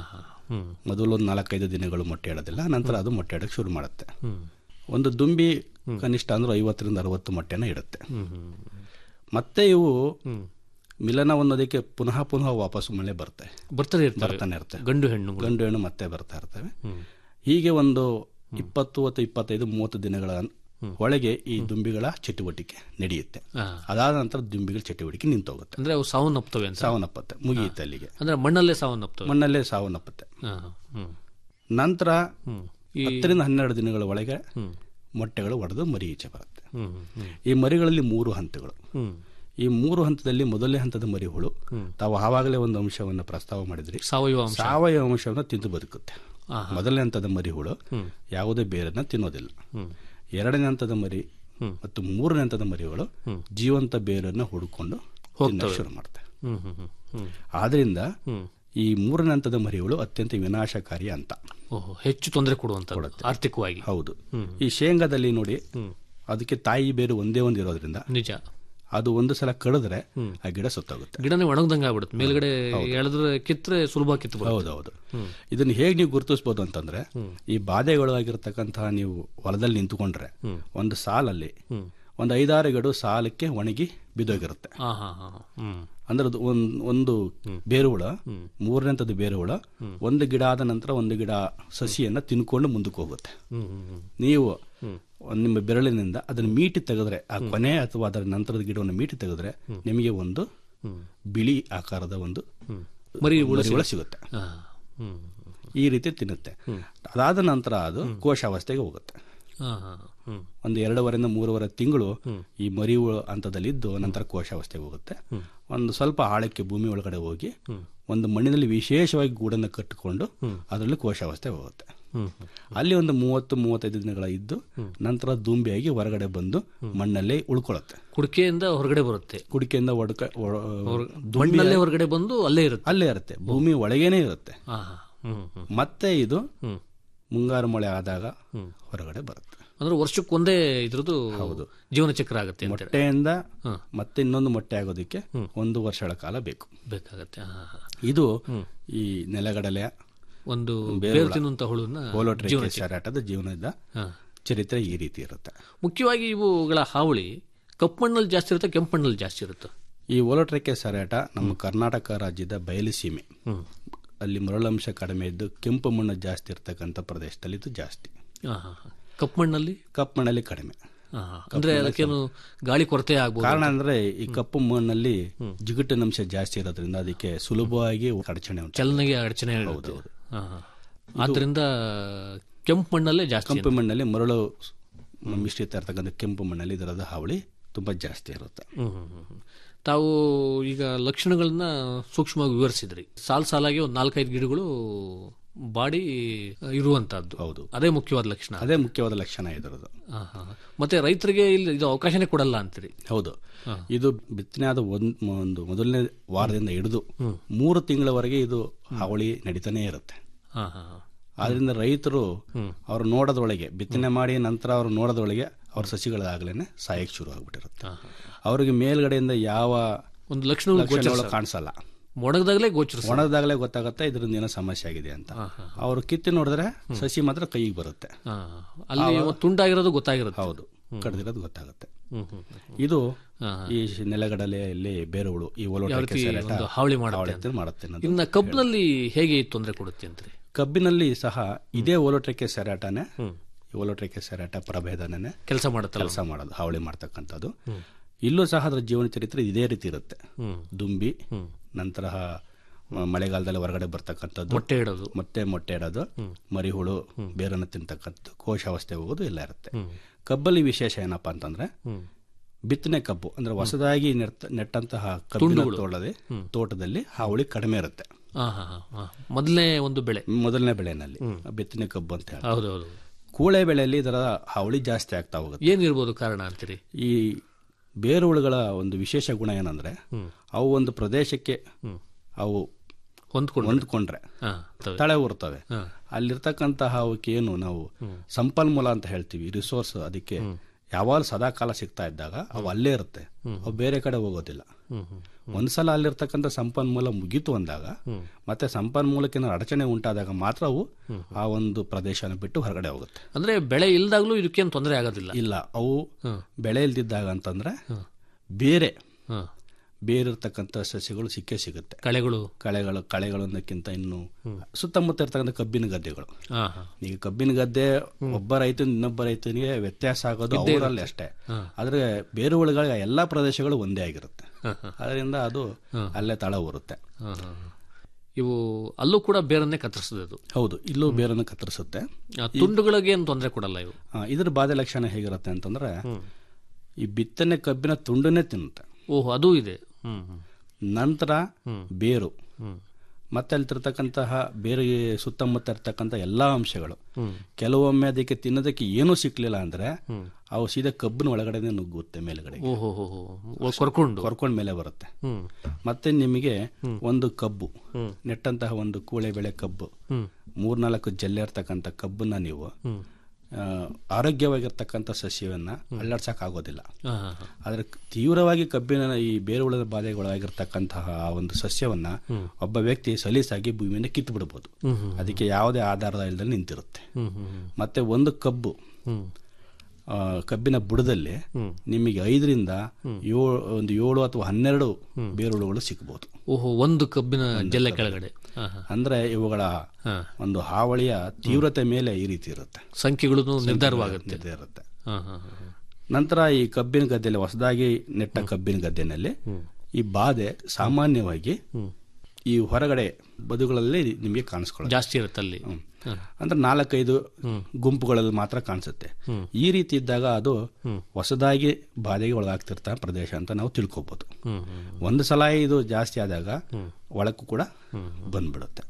ಹ್ಮ್ ಮೊದಲು ಒಂದು ನಾಲ್ಕೈದು ದಿನಗಳು ಮೊಟ್ಟೆ ಇಡೋದಿಲ್ಲ ನಂತರ ಅದು ಮೊಟ್ಟೆ ಇಡಕ್ಕೆ ಶುರು ಮಾಡುತ್ತೆ ಹ್ಮ್ ಒಂದು ದುಂಬಿ ಕನಿಷ್ಠ ಅಂದ್ರೆ ಐವತ್ತರಿಂದ ಅರವತ್ತು ಮೊಟ್ಟೆನ ಇಡುತ್ತೆ ಹ್ಮ್ ಹ್ಮ್ ಮತ್ತೆ ಇವು ಹ್ಮ್ ಮಿಲನ ಅನ್ನೋದಕ್ಕೆ ಪುನಃ ಪುನಃ ವಾಪಸ್ ಮಳೆ ಬರುತ್ತೆ ಬರ್ತಾನೆ ಇರ್ತವೆ ಬರ್ತಾನೆ ಇರುತ್ತೆ ಗಂಡು ಹೆಣ್ಣುಗಳು ಗಂಡು ಹೆಣ್ಣು ಮತ್ತೆ ಬರ್ತಾ ಇರ್ತವೆ ಹ್ಮ್ ಹೀಗೆ ಒಂದು ಇಪ್ಪತ್ತು ಅಥವಾ ಇಪ್ಪತ್ತೈದು ಮೂವತ್ತು ದಿನಗಳ ಒಳಗೆ ಈ ದುಂಬಿಗಳ ಚಟುವಟಿಕೆ ನಡೆಯುತ್ತೆ ಆ. ಅದಾದ ನಂತರ ದುಂಬಿಗಳ ಚಟುವಟಿಕೆ ನಿಂತೋಗುತ್ತೆ ಅಂದ್ರೆ ಅವು ಸಾವನ್ನಪ್ಪುತ್ತವೆ ಅಂತ ಸಾವನ್ನಪ್ಪತ್ತೆ ಮುಗಿಯುತ್ತೆ ಅಲ್ಲಿಗೆ ಅಂದ್ರೆ ಮಣ್ಣಲ್ಲೇ ಸಾವನ್ನಪ್ಪುತ್ತವೆ ಮಣ್ಣಲ್ಲೇ ಸಾವನ್ನಪ್ಪತ್ತೆ ಹಾ, ಹ್ಮ್ ನಂತರ ಹ್ಮ್ ಈ ಹತ್ತರಿಂದ ಹನ್ನೆರಡು ದಿನಗಳ ಒಳಗೆ ಹ್ಮ್ ಮೊಟ್ಟೆಗಳು ಒಡೆದು ಮರಿ ಈಚೆ ಬರುತ್ತೆ ಹ್ಮ್ ಹ್ಮ್ ಈ ಮರಿಗಳಲ್ಲಿ ಮೂರು ಹಂತಗಳು ಹ್ಮ್ ಈ ಮೂರು ಹಂತದಲ್ಲಿ ಮೊದಲನೇ ಹಂತದ ಮರಿಹುಳು ತಾವು ಆವಾಗಲೇ ಒಂದು ಅಂಶವನ್ನು ಪ್ರಸ್ತಾವ ಮಾಡಿದ್ರಿ ಸಾವಯವ ಅಂಶ ಸಾವಯವ ಅಂಶವನ್ನು ತಿಂದು ಬದುಕುತ್ತೆ ಆಹಾ. ಮೊದಲನೇ ಹಂತದ ಮರಿಹುಳು ಯಾವುದೇ ಬೇರನ್ನ ತಿನ್ನೋದಿಲ್ಲ ಹ್ಮ್ ಎರಡನೇ ಹಂತದ ಮರಿ ಮತ್ತು ಮೂರನೇ ಹಂತದ ಮರಿಗಳು ಜೀವಂತ ಬೇರನ್ನ ಹುಡುಕೊಂಡು ತಿನ್ನಕ್ಕೆ ಶುರು ಮಾಡ್ತವೆ ಹ್ಮ್ ಹ್ಮ್ ಹ್ಮ್ ಹ್ಮ್ ಆದ್ರಿಂದ ಹ್ಮ್ ಈ ಮೂರನೇ ಹಂತದ ಮರಿಗಳು ಅತ್ಯಂತ ವಿನಾಶಕಾರಿ ಅಂತ ಓಹೋ ಹೆಚ್ಚು ತೊಂದರೆ ಕೊಡುವಂತ ಆರ್ಥಿಕವಾಗಿ ಹೌದು ಈ ಶೇಂಗಾದಲ್ಲಿ ನೋಡಿ ಅದಕ್ಕೆ ತಾಯಿ ಬೇರು ಒಂದೇ ಒಂದು ಇರೋದ್ರಿಂದ ನಿಜ ಅದು ಒಂದು ಸಲ ಕಡಿದ್ರೆ ಆ ಗಿಡ ಸುತ್ತೋಗುತ್ತೆ ಗಿಡನೇ ಒಣಗ್ದಂಗೆ ಆಗ್ಬಿಡುತ್ತೆ ಮೇಲ್ಗಡೆ ಎಳೆದ್ರೆ ಕಿತ್ರೆ ಸುಲಭ ಕಿತ್ತು ಹೌದೌದು ಇದನ್ನ ಹೇಗೆ ನೀವು ಗುರುತಿಸಬಹುದು ಅಂತಂದ್ರೆ ಈ ಬಾಧೆಗೊಳಗಾಗಿರ್ತಕ್ಕಂತಹ ನೀವು ಹೊಲದಲ್ಲಿ ನಿಂತುಕೊಂಡ್ರೆ ಒಂದು ಸಾಲಲ್ಲಿ ಒಂದು ಐದಾರು ಗಿಡ ಸಾಲಕ್ಕೆ ಒಣಗಿ ಬಿದ್ದೋಗಿರುತ್ತೆ ಹಾ ಹಾ ಹಾ ಹ್ಮ್ ಅಂದ್ರೆ ಅದು ಒಂದ್ ಒಂದು ಬೇರುಹುಳ ಮೂರನೇಂಥದ್ದು ಬೇರುಹುಳ ಒಂದು ಗಿಡ ಆದ ನಂತರ ಒಂದು ಗಿಡ ಸಸಿಯನ್ನ ತಿನ್ಕೊಂಡು ಮುಂದಕ್ಕೆ ಹೋಗುತ್ತೆ ಹ್ಮ್ ಹ್ಮ್ ಹ್ಮ್ ನೀವು ಒಂದ್ ನಿಮ್ಮ ಬೆರಳಿನಿಂದ ಅದನ್ನ ಮೀಟಿ ತೆಗೆದ್ರೆ ಆ ಕೊನೆ ಅಥವಾ ಅದರ ನಂತರದ ಗಿಡವನ್ನು ಮೀಟಿ ತೆಗೆದ್ರೆ ನಿಮಗೆ ಒಂದು ಬಿಳಿ ಆಕಾರದ ಒಂದು ಮರಿ ಮರಿಹುಳ ಸಿಗುತ್ತೆ ಹಾ ಹ್ಮ್ ಈ ರೀತಿ ತಿನ್ನುತ್ತೆ ಅದಾದ ನಂತರ ಅದು ಕೋಶಾವಸ್ಥೆಗೆ ಹೋಗುತ್ತೆ ಹಾ ಹಾ ಹ್ಮ್ ಒಂದು ಎರಡೂವರೆಯಿಂದ ಮೂರುವರೆ ತಿಂಗಳು ಈ ಮರಿಹುಳ ಹಂತದಲ್ಲಿದ್ದು ನಂತರ ಕೋಶಾವಸ್ಥೆಗೆ ಹೋಗುತ್ತೆ ಒಂದು ಸ್ವಲ್ಪ ಆಳಕ್ಕೆ ಭೂಮಿ ಒಳಗಡೆ ಹೋಗಿ ಒಂದು ಮಣ್ಣಿನಲ್ಲಿ ವಿಶೇಷವಾಗಿ ಗೂಡನ್ನು ಕಟ್ಟಿಕೊಂಡು ಅದರಲ್ಲಿ ಕೋಶಾವಸ್ಥೆ ಹೋಗುತ್ತೆ ಹ್ಮ್ ಅಲ್ಲಿ ಒಂದು ಮೂವತ್ತು ಮೂವತ್ತೈದು ದಿನಗಳ ಇದ್ದು ನಂತರ ದುಂಬಿಯಾಗಿ ಹೊರಗಡೆ ಬಂದು ಮಣ್ಣಲ್ಲೇ ಉಳ್ಕೊಳ್ಳುತ್ತೆ ಕುಡಿಕೆಯಿಂದ ಹೊರಗಡೆ ಬರುತ್ತೆ ಕುಡಿಕೆಯಿಂದ ಒಡಕ ಒಡ- ಮಣ್ಣಲ್ಲೇ ಹೊರಗಡೆ ಬಂದು ಅಲ್ಲೇ ಇರುತ್ತೆ ಅಲ್ಲೇ ಇರುತ್ತೆ ಭೂಮಿ ಒಳಗೇನೆ ಇರುತ್ತೆ ಹಾ ಹಾ ಹ್ಮ್ ಹ್ಮ್ ಮತ್ತೆ ಇದು ಮುಂಗಾರು ಮಳೆ ಆದಾಗ ಹೊರಗಡೆ ಬರುತ್ತೆ ಅಂದ್ರೆ ವರ್ಷಕ್ಕೆ ಒಂದೇ ಇದ್ರದ್ದು ಜೀವನ ಚಕ್ರ ಆಗುತ್ತೆ ಅಂತ ಮೊಟ್ಟೆಯಿಂದ ಮತ್ತೆ ಇನ್ನೊಂದು ಮೊಟ್ಟೆ ಆಗೋದಕ್ಕೆ ಒಂದು ವರ್ಷಗಳ ಕಾಲ ಬೇಕು ಬೇಕಾಗತ್ತೆ ಹಾ ಹಾ ಇದು ಈ ನೆಲಗಡಲೆ ಒಂದು ಬೇರು ತಿನ್ನುವಂತ ಹುಳುನ ಗೋಲೋಟ್ರಿಕೆ ಸಾರಾಟದ ಜೀವನದ ಹಾ. ಚರಿತ್ರೆ ಈ ರೀತಿ ಇರುತ್ತೆ ಮುಖ್ಯವಾಗಿ ಇವುಗಳ ಹಾವಳಿ ಕಪ್ಪು ಮಣ್ಣಲ್ಲಿ ಜಾಸ್ತಿ ಇರುತ್ತೆ ಕೆಂಪು ಮಣ್ಣಲ್ಲಿ ಜಾಸ್ತಿ ಇರುತ್ತೆ ಈ ಓಲೋಟ್ರೆಕೆ ಸಾರಾಟ ನಮ್ಮ ಕರ್ನಾಟಕ ರಾಜ್ಯದ ಬಯಲುಸೀಮೆ ಅಲ್ಲಿ ಮರಳಂಶ ಕಡಿಮೆ ಇದ್ದು ಕೆಂಪು ಮಣ್ಣು ಜಾಸ್ತಿ ಇರ್ತಕ್ಕಂಥ ಪ್ರದೇಶದಲ್ಲಿ ಇದು ಜಾಸ್ತಿ ಹಾ ಹಾ ಹಾ. ಕಪ್ಪು ಮಣ್ಣಲ್ಲಿ ಕಪ್ಪು ಮಣ್ಣಲ್ಲಿ ಕಡಿಮೆ ಹಾ, ಹಾ. ಅಂದ್ರೆ ಅದಕ್ಕೇನು ಗಾಳಿ ಕೊರತೆ ಆಗ್ಬೋದು ಕಾರಣ ಅಂದ್ರೆ ಈ ಕಪ್ಪು ಮಣ್ಣಲ್ಲಿ ಜಿಗುಟಿನಂಶ ಜಾಸ್ತಿ ಇರೋದ್ರಿಂದ ಅದಕ್ಕೆ ಸುಲಭವಾಗಿ ಅಡಚಣೆ ಉಂಟು ಚಲನೆಗೆ ಅಡಚಣೆ ಇರುತ್ತೆ ಹಾ, ಹಾ. ಆದ್ರಿಂದ ಕೆಂಪು ಮಣ್ಣಲ್ಲೇ ಜಾಸ್ತಿ ಕೆಂಪು ಮಣ್ಣಲ್ಲಿ ಮರಳು ಮಿಶ್ರಿತ ಇರ್ತಕ್ಕಂಥ ಕೆಂಪು ಮಣ್ಣಲ್ಲಿ ಇದರದ ಹಾವಳಿ ತುಂಬಾ ಜಾಸ್ತಿ ಇರುತ್ತೆ ಹ್ಮ್, ಹ್ಮ್, ಹ್ಮ್, ಹ್ಮ್. ತಾವು ಈಗ ಲಕ್ಷಣಗಳನ್ನ ಸೂಕ್ಷ್ಮವಾಗಿ ವಿವರಿಸಿದ್ರಿ ಸಾಲ್ ಸಾಲಾಗಿ ಒಂದು ನಾಲ್ಕೈದು ಗಿಡಗಳು ಬಾಡಿ ಇರುವಂತಹದ್ದು ಹೌದು ಅದೇ ಮುಖ್ಯವಾದ ಲಕ್ಷಣ ಅದೇ ಮುಖ್ಯವಾದ ಲಕ್ಷಣ ಇದರದು ಹಾ, ಹಾ. ಮತ್ತೆ ರೈತರಿಗೆ ಇಲ್ಲಿ ಇದು ಅವಕಾಶನೇ ಕೊಡಲ್ಲ ಅಂತೀರಿ ಹೌದು ಇದು ಬಿತ್ತನೆ ಆದ ಒಂದ್ ಒಂದು ಮೊದಲನೇ ವಾರದಿಂದ ಹಿಡಿದು ಮೂರು ತಿಂಗಳವರೆಗೆ ಇದು ಹಾವಳಿ ನಡೀತಾನೆ ಇರುತ್ತೆ ಹಾ ಹಾ ಹಾ. ಆದ್ರಿಂದ ರೈತರು ಅವ್ರು ನೋಡೋದ್ರೊಳಗೆ ಬಿತ್ತನೆ ಮಾಡಿ ನಂತರ ಅವ್ರು ನೋಡೋದ್ರೊಳಗೆ ಅವ್ರ ಸಸಿಗಳಾಗ್ಲೇನೆ ಸಾಯಕ್ಕೆ ಶುರು ಆಗ್ಬಿಟ್ಟಿರುತ್ತೆ ಅವ್ರಿಗೆ ಮೇಲ್ಗಡೆಯಿಂದ ಯಾವ ಒಂದು ಲಕ್ಷಣಗಳು ಲಕ್ಷಣಗಳು ಕಾಣಿಸಲ್ಲ ಒಣಗದಾಗಲೇ ಗೋಚರಿಸ ಒಣಗದಾಗಲೇ ಗೊತ್ತಾಗುತ್ತೆ ಇದರಿಂದ ಏನೋ ಸಮಸ್ಯೆ ಆಗಿದೆ ಅಂತ ಅವರು ಕಿತ್ತಿ ನೋಡಿದ್ರೆ ಸಸಿ ಮಾತ್ರ ಕೈಗೆ ಬರುತ್ತೆ ಅಲ್ಲಿ ಒಂದು ತುಂಡಾಗಿರೋದು ಗೊತ್ತಾಗಿರುತ್ತೆ ಹೌದು ಕಡ್ದಿರೋದು ಗೊತ್ತಾಗುತ್ತೆ ಹ್ಮ್, ಹ್ಮ್, ಇದು ಈ ನೆಲಗಡಲೆಯಲ್ಲಿ ಬೇರುಗಳು ಈ ಒಲೋಟಕ್ಕೆ ರೀತಿ ಸೆರೆಟ ಒಂದು ಹಾವಳಿ ಮಾಡುತ್ತೆ ಹಾವಳಿ ಮಾಡುತ್ತೆ ಅನ್ನೋದು. ಇನ್ನ ಕಬ್ಬಿನಲ್ಲಿ ಹೇಗೆ ತೊಂದರೆ ಕೊಡುತ್ತೆ ಅಂತೀರಿ ಕಬ್ಬಿನಲ್ಲಿ ಸಹ ಇದೇ ಓಲೋಟ್ರೆಕೆ ಸೆರಾಟನೇ ಈ ಓಲೋಟ್ರೆಕೆ ಸೆರಾಟ ಪ್ರಭೇದನೇ ಕೆಲಸ ಮಾಡುತ್ತಲ್ಲ ಕೆಲಸ ಮಾಡೋದು ಹಾವಳಿ ಮಾಡ್ತಕ್ಕಂಥದ್ದು ಇಲ್ಲೂ ಸಹ ಅದರ ಜೀವನ ಚರಿತ್ರೆ ಇದೇ ರೀತಿ ಇರುತ್ತೆ ದುಂಬಿ ನಂತರ ಮ- ಮಳೆಗಾಲದಲ್ಲಿ ಹೊರಗಡೆ ಬರ್ತಕ್ಕಂಥದ್ದು ಮೊಟ್ಟೆ ಇಡೋದು ಮತ್ತೆ ಮೊಟ್ಟೆ ಇಡೋದು ಮರಿಹುಳು ಬೇರನ್ನು ತಿಂತಕ್ಕಂಥದ್ದು ಕೋಶಾವಸ್ಥೆ ಹೋಗೋದು ಎಲ್ಲ ಇರುತ್ತೆ ಕಬ್ಬಲ್ಲಿ ವಿಶೇಷ ಏನಪ್ಪಾ ಅಂತಂದ್ರೆ ಬಿತ್ತನೆ ಕಬ್ಬು ಅಂದ್ರೆ ಹೊಸದಾಗಿ ನೆಟ್ಟ- ನೆಟ್ಟಂತಹ ಕಬ್ಬಿನ ತೋಟದಲ್ಲಿ ತೋಟದಲ್ಲಿ ಹಾವಳಿ ಕಡಿಮೆ ಇರುತ್ತೆ ಹಾ ಹಾ ಹಾ, ಹಾ ಮೊದಲನೇ ಒಂದು ಬೆಳೆ ಮೊದಲನೇ ಬೆಳೆನಲ್ಲಿ ಬಿತ್ತನೆ ಕಬ್ಬು ಅಂತ ಹೇಳಿ ಹೌದೌದು ಕೂಳೆ ಬೆಳೆಯಲ್ಲಿ ಇದರ ಹಾವಳಿ ಜಾಸ್ತಿ ಆಗ್ತಾ ಹೋಗುತ್ತೆ ಏನಿರ್ಬೋದು ಕಾರಣ ಅಂತೀರಿ ಈ ಬೇರುಹುಳುಗಳ ಒಂದು ವಿಶೇಷ ಗುಣ ಏನಂದ್ರೆ ಅವು ಒಂದು ಪ್ರದೇಶಕ್ಕೆ ಅವು ಹೊಂದ್ಕೊಂಡು ಹೊಂದ್ಕೊಂಡ್ರೆ ಹಾ ತವೆ. ತಳೆ ಊರ್ತವೆ ಅಲ್ಲಿರ್ತಕ್ಕಂತಹ ಅವಕ್ಕೆ ಏನು ನಾವು ಸಂಪನ್ಮೂಲ ಅಂತ ಹೇಳ್ತೀವಿ ರಿಸೋರ್ಸ್ ಅದಕ್ಕೆ ಯಾವಾಗ ಸದಾ ಕಾಲ ಸಿಗ್ತಾ ಇದ್ದಾಗ ಅವು ಅಲ್ಲೇ ಇರುತ್ತೆ ಅವು ಬೇರೆ ಕಡೆ ಹೋಗೋದಿಲ್ಲ ಒಂದ್ಸಲ ಅಲ್ಲಿರ್ತಕ್ಕಂಥ ಸಂಪನ್ಮೂಲ ಮುಗೀತು ಅಂದಾಗ ಮತ್ತೆ ಸಂಪನ್ಮೂಲಕ್ಕೆ ಏನಾದ್ರು ಅಡಚಣೆ ಉಂಟಾದಾಗ ಮಾತ್ರ ಅವು ಆ ಒಂದು ಪ್ರದೇಶನ ಬಿಟ್ಟು ಹೊರಗಡೆ ಹೋಗುತ್ತೆ ಅಂದ್ರೆ ಬೆಳೆ ಇಲ್ದಾಗ್ಲೂ ಇದಕ್ಕೇನು ತೊಂದರೆ ಆಗೋದಿಲ್ಲ ಇಲ್ಲ ಅವು ಬೆಳೆ ಇಲ್ದಿದ್ದಾಗ ಅಂತಂದ್ರೆ ಬೇರೆ ಹ. ಬೇರಿರ್ತಕ್ಕಂಥ ಸಸ್ಯಗಳು ಸಿಕ್ಕೇ ಸಿಗುತ್ತೆ ಕಳೆಗಳು ಕಳೆಗಳು ಕಳೆಗಳನ್ನಕ್ಕಿಂತ ಇನ್ನು ಸುತ್ತಮುತ್ತ ಇರ್ತಕ್ಕಂಥ ಕಬ್ಬಿನ ಗದ್ದೆಗಳು ಹಾ ಹಾ ಈಗ ಕಬ್ಬಿನ ಗದ್ದೆ ಒಬ್ಬ ರೈತ ಇನ್ನೊಬ್ಬ ರೈತನಿಗೆ ವ್ಯತ್ಯಾಸ ಆಗೋದು ಅವರಲ್ಲಿ ಅಷ್ಟೇ ಆದ್ರೆ ಬೇರುಗಳಿಗೆ ಎಲ್ಲಾ ಪ್ರದೇಶಗಳು ಒಂದೇ ಆಗಿರುತ್ತೆ ಅದರಿಂದ ಅದು ಅಲ್ಲೇ ತಳ ಊರುತ್ತೆ ಹಾ, ಹಾ, ಹಾ. ಇವು ಅಲ್ಲೂ ಕೂಡ ಬೇರನ್ನೇ ಕತ್ತರಿಸ್ತದೆ ಅದು ಹೌದು ಇಲ್ಲೂ ಬೇರನ್ನು ಕತ್ತರಿಸುತ್ತೆ ಆ ತುಂಡುಗಳಿಗೆ ಏನು ತೊಂದರೆ ಕೊಡಲ್ಲ ಇವು ಆ, ಇದ್ರ ಬಾಧೆ ಲಕ್ಷಣ ಹೇಗಿರುತ್ತೆ ಅಂತಂದ್ರೆ ಈ ಬಿತ್ತನೆ ಕಬ್ಬಿನ ತುಂಡನ್ನೇ ತಿನ್ನುತ್ತೆ ಓಹ್ ಅದೂ ಇದೆ ಹ್ಮ್ ಹ್ಮ್ ನಂತರ ಬೇರು ಹ್ಮ್ ಮತ್ತೆ ಅಲ್ಲಿರ್ತಕ್ಕಂತಹ ಬೇರೆ ಸುತ್ತಮುತ್ತ ಇರ್ತಕ್ಕಂಥ ಎಲ್ಲಾ ಅಂಶಗಳು ಕೆಲವೊಮ್ಮೆ ಅದಕ್ಕೆ ತಿನ್ನೋದಕ್ಕೆ ಏನೂ ಸಿಕ್ಲಿಲ್ಲ ಅಂದ್ರೆ ಅವು ಸೀದಾ ಕಬ್ಬಿನ ಒಳಗಡೆನೆ ನುಗ್ಗುತ್ತೆ ಮೇಲ್ಗಡೆ ಓಹೋ ಹೋ ಹೋ ಓ, ಕೊರ್ಕೊಂಡು ಕೊರ್ಕೊಂಡ್ ಮೇಲೆ ಬರುತ್ತೆ ಹ್ಮ್ ಮತ್ತೆ ನಿಮಗೆ ಒಂದು ಕಬ್ಬು ನೆಟ್ಟಂತಹ ಒಂದು ಕೂಳೆ ಬೆಳೆ ಕಬ್ಬು ಮೂರ್ನಾಲ್ಕು ಜಲ್ಲೆ ಇರ್ತಕ್ಕಂಥ ಕಬ್ಬನ್ನ ನೀವು ಆ, ಆರೋಗ್ಯವಾಗಿರ್ತಕ್ಕಂಥ ಸಸ್ಯವನ್ನ ಅಲ್ಲಾಡ್ಸಕ್ ಆಗೋದಿಲ್ಲ ಹಾ ಹಾ ಹಾ ಆದ್ರೆ ತೀವ್ರವಾಗಿ ಕಬ್ಬಿನ ಈ ಬೇರುಹುಳದ ಬಾಧೆಗೊಳಗಾಗಿರ್ತಕ್ಕಂತಹ ಆ ಒಂದು ಸಸ್ಯವನ್ನ ಒಬ್ಬ ವ್ಯಕ್ತಿ ಸಲೀಸಾಗಿ ಭೂಮಿಯಿಂದ ಕಿತ್ತು ಬಿಡಬಹುದು ಅದಕ್ಕೆ ಯಾವುದೇ ಆಧಾರದ ಇಲ್ಲದೆ ನಿಂತಿರುತ್ತೆ ಹ್ಮ್ ಹ್ಮ್ ಹ್ಮ್ ಮತ್ತೆ ಒಂದು ಕಬ್ಬು ಹ್ಮ್ ಆ, ಕಬ್ಬಿನ ಬುಡದಲ್ಲಿ ನಿಮಗೆ ಐದರಿಂದ ಏಳು ಒಂದು ಏಳು ಅಥವಾ ಹನ್ನೆರಡು ಬೇರುಳುಗಳು ಸಿಗಬಹುದು ಓಹೋ ಒಂದು ಕಬ್ಬಿನ ಜಲ್ಲೆ ಕೆಳಗಡೆ ಹಾ ಹಾ ಅಂದ್ರೆ ಇವುಗಳ ಹಾ. ಒಂದು ಹಾವಳಿಯ ತೀವ್ರತೆ ಮೇಲೆ ಈ ರೀತಿ ಇರುತ್ತೆ ಸಂಖ್ಯೆಗಳು ನಿರ್ಧಾರವಾಗುತ್ತೆ ಇದು ಇರುತ್ತೆ ಹಾ ಹಾ ಹಾ ಹಾ. ನಂತರ ಈ ಕಬ್ಬಿನ ಗದ್ದೆಯಲ್ಲಿ ಹೊಸದಾಗಿ ನೆಟ್ಟ ಕಬ್ಬಿನ ಗದ್ದೆನಲ್ಲಿ ಈ ಬಾಧೆ ಸಾಮಾನ್ಯವಾಗಿ ಈ ಹೊರಗಡೆ ಬದುಗಳಲ್ಲಿ ನಿಮಗೆ ಕಾಣಿಸ್ಕೊಳ್ಳುತ್ತೆ ಜಾಸ್ತಿ ಇರುತ್ತೆ ಅಲ್ಲಿ ಹಾ. ಅಂದ್ರೆ ನಾಲ್ಕೈದು ಗುಂಪುಗಳಲ್ಲಿ ಮಾತ್ರ ಕಾಣಿಸುತ್ತೆ ಈ ರೀತಿ ಇದ್ದಾಗ ಅದು ಹೊಸದಾಗಿ ಬಾಧೆಗೆ ಒಳಗಾಗ್ತಿರ್ತ ಪ್ರದೇಶ ಅಂತ ನಾವು ತಿಳ್ಕೊಬಹುದು ಹ್ಮ್ ಹ್ಮ್ ಒಂದು ಸಲ ಇದು ಜಾಸ್ತಿ ಆದಾಗ ಒಳಕ್ಕೂ ಕೂಡ ಬಂದ್ಬಿಡುತ್ತೆ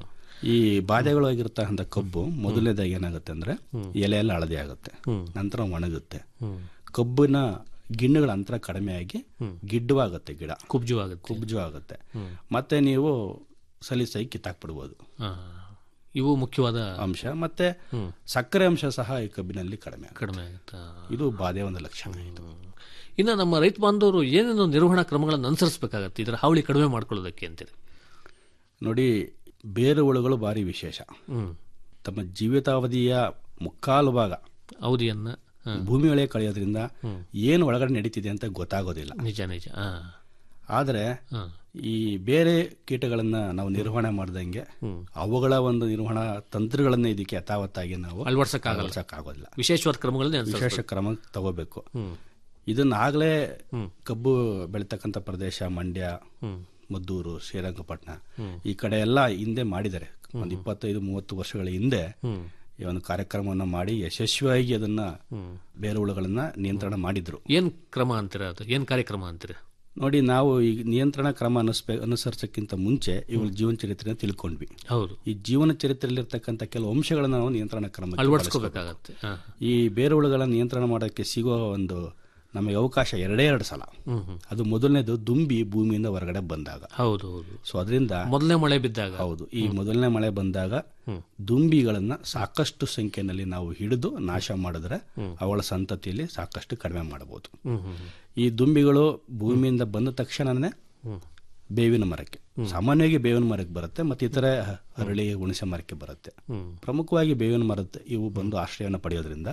ಈ ಬಾಧೆಗಳಾಗಿರ್ತಕ್ಕಂಥ ಕಬ್ಬು ಮೊದಲನೇದಾಗಿ ಏನಾಗುತ್ತೆ ಅಂದ್ರೆ ಎಲೆ ಎಲ್ಲ ಹಳದಿ ಆಗುತ್ತೆ ನಂತರ ಒಣಗುತ್ತೆ ಕಬ್ಬಿನ ಗಿಣ್ಣುಗಳ ಅಂತರ ಕಡಿಮೆ ಆಗಿ ಗಿಡ್ಡವಾಗುತ್ತೆ ಗಿಡ ಕುಬ್ಜವಾಗುತ್ತೆ ಕುಬ್ಜು ಆಗುತ್ತೆ ಮತ್ತೆ ನೀವು ಸಲೀಸಾಗಿ ಕಿತ್ತಾಕ್ಬಿಡ್ಬೋದು ಹಾ. ಇವು ಮುಖ್ಯವಾದ ಅಂಶ ಮತ್ತೆ ಸಕ್ಕರೆ ಅಂಶ ಸಹ ಈ ಕಬ್ಬಿನಲ್ಲಿ ಕಡಿಮೆ ಆಗುತ್ತೆ. ಕಡಿಮೆ ಆಗುತ್ತಾ ಇದು ಬಾಧೆ ಒಂದು ಲಕ್ಷಣ ಇದು ಇನ್ನು ನಮ್ಮ ರೈತ ಬಾಂಧವರು ಏನೇನು ನಿರ್ವಹಣಾ ಕ್ರಮಗಳನ್ನು ಅನುಸರಿಸಬೇಕಾಗತ್ತೆ ಇದರ ಹಾವಳಿ ಕಡಿಮೆ ಮಾಡ್ಕೊಳ್ಳೋದಕ್ಕೆ ಅಂತೇಳಿ ನೋಡಿ ಬೇರೆ ಹುಳುಗಳು ಭಾರಿ ವಿಶೇಷ ಹ್ಮ್ ತಮ್ಮ ಜೀವಿತಾವಧಿಯ ಮುಕ್ಕಾಲು ಭಾಗ ಅವಧಿಯನ್ನ ಹಾ, ಭೂಮಿ ಒಳಗೆ ಕಳೆಯೋದ್ರಿಂದ ಏನು ಒಳಗಡೆ ನಡೀತಿದೆ ಅಂತ ಗೊತ್ತಾಗೋದಿಲ್ಲ ನಿಜ ನಿಜ ಹಾ ಆದರೆ ಹಾ ಈ ಬೇರೆ ಕೀಟಗಳನ್ನ ನಾವು ನಿರ್ವಹಣೆ ಮಾಡ್ದಂಗೆ ಅವುಗಳ ಒಂದು ನಿರ್ವಹಣಾ ತಂತ್ರಗಳನ್ನ ಇದಕ್ಕೆ ಯಥಾವತ್ತಾಗಿ ನಾವು ಅಳವಡಿಸಕ್ಕಾಗಲ್ಲ ಆಗೋದಿಲ್ಲ ವಿಶೇಷವಾದ ಕ್ರಮಗಳನ್ನೇ ಅನುಸರಿಸ ವಿಶೇಷ ಕ್ರಮ ತಗೋಬೇಕು ಇದನ್ನ ಆಗ್ಲೇ ಕಬ್ಬು ಬೆಳೀತಕ್ಕಂಥ ಪ್ರದೇಶ ಮಂಡ್ಯ ಮದ್ದೂರು ಶ್ರೀರಂಗಪಟ್ಟಣ ಈ ಕಡೆ ಎಲ್ಲ ಹಿಂದೆ ಮಾಡಿದ್ದಾರೆ ಒಂದು ಇಪ್ಪತ್ತೈದು ಮೂವತ್ತು ವರ್ಷಗಳ ಹಿಂದೆ ಈ ಒಂದು ಕಾರ್ಯಕ್ರಮವನ್ನ ಮಾಡಿ ಯಶಸ್ವಿಯಾಗಿ ಅದನ್ನ ಬೇರೆ ಹುಳುಗಳನ್ನ ನಿಯಂತ್ರಣ ಮಾಡಿದ್ರು ಏನ್ ಕ್ರಮ ಅಂತೀರ ಅದು ಏನ್ ಕಾರ್ಯಕ್ರಮ ಅಂತೀರ ನೋಡಿ ನಾವು ಈ ನಿಯಂತ್ರಣ ಕ್ರಮ ಅನುಸ್ಬೆ ಅನುಸರಿಸಕ್ಕಿಂತ ಮುಂಚೆ ಇವುಗಳ ಜೀವನ ಚರಿತ್ರೆನ ತಿಳ್ಕೊಂಡ್ವಿ ಹೌದು ಈ ಜೀವನ ಚರಿತ್ರೆಯಲ್ಲಿರ್ತಕ್ಕಂಥ ಕೆಲವು ಅಂಶಗಳನ್ನ ನಾವು ನಿಯಂತ್ರಣ ಕ್ರಮ ಅಳವಡಿಸ್ಕೋಬೇಕಾಗತ್ತೆ ಹಾ ಈ ಬೇರುಳುಗಳ ನಿಯಂತ್ರಣ ಮಾಡೋಕ್ಕೆ ಸಿಗುವ ಒಂದು ನಮಗೆ ಅವಕಾಶ ಎರಡೇ ಎರಡು ಸಲ ಅದು ಮೊದಲನೇದು ದುಂಬಿ ಭೂಮಿಯಿಂದ ಹೊರಗಡೆ ಬಂದಾಗ ಹೌದು ಹೌದು ಸೊ ಅದರಿಂದ ಮೊದಲನೇ ಮಳೆ ಬಿದ್ದಾಗ ಹೌದು ಈ ಮೊದಲನೇ ಮಳೆ ಬಂದಾಗ ದುಂಬಿಗಳನ್ನ ಸಾಕಷ್ಟು ಸಂಖ್ಯೆಯಲ್ಲಿ ನಾವು ಹಿಡಿದು ನಾಶ ಮಾಡಿದ್ರೆ ಅವಳ ಸಂತತಿಯಲ್ಲಿ ಸಾಕಷ್ಟು ಕಡಿಮೆ ಮಾಡಬಹುದು ಈ ದುಂಬಿಗಳು ಭೂಮಿಯಿಂದ ಬಂದ ತಕ್ಷಣನೇ ಬೇವಿನ ಮರಕ್ಕೆ ಸಾಮಾನ್ಯವಾಗಿ ಬೇವಿನ ಮರಕ್ಕೆ ಬರುತ್ತೆ ಮತ್ತೆ ಇತರ ಹರಳಿ ಹುಣಸೆ ಮರಕ್ಕೆ ಬರುತ್ತೆ ಪ್ರಮುಖವಾಗಿ ಬೇವಿನ ಮರದ ಇವು ಬಂದು ಆಶ್ರಯವನ್ನು ಪಡೆಯೋದ್ರಿಂದ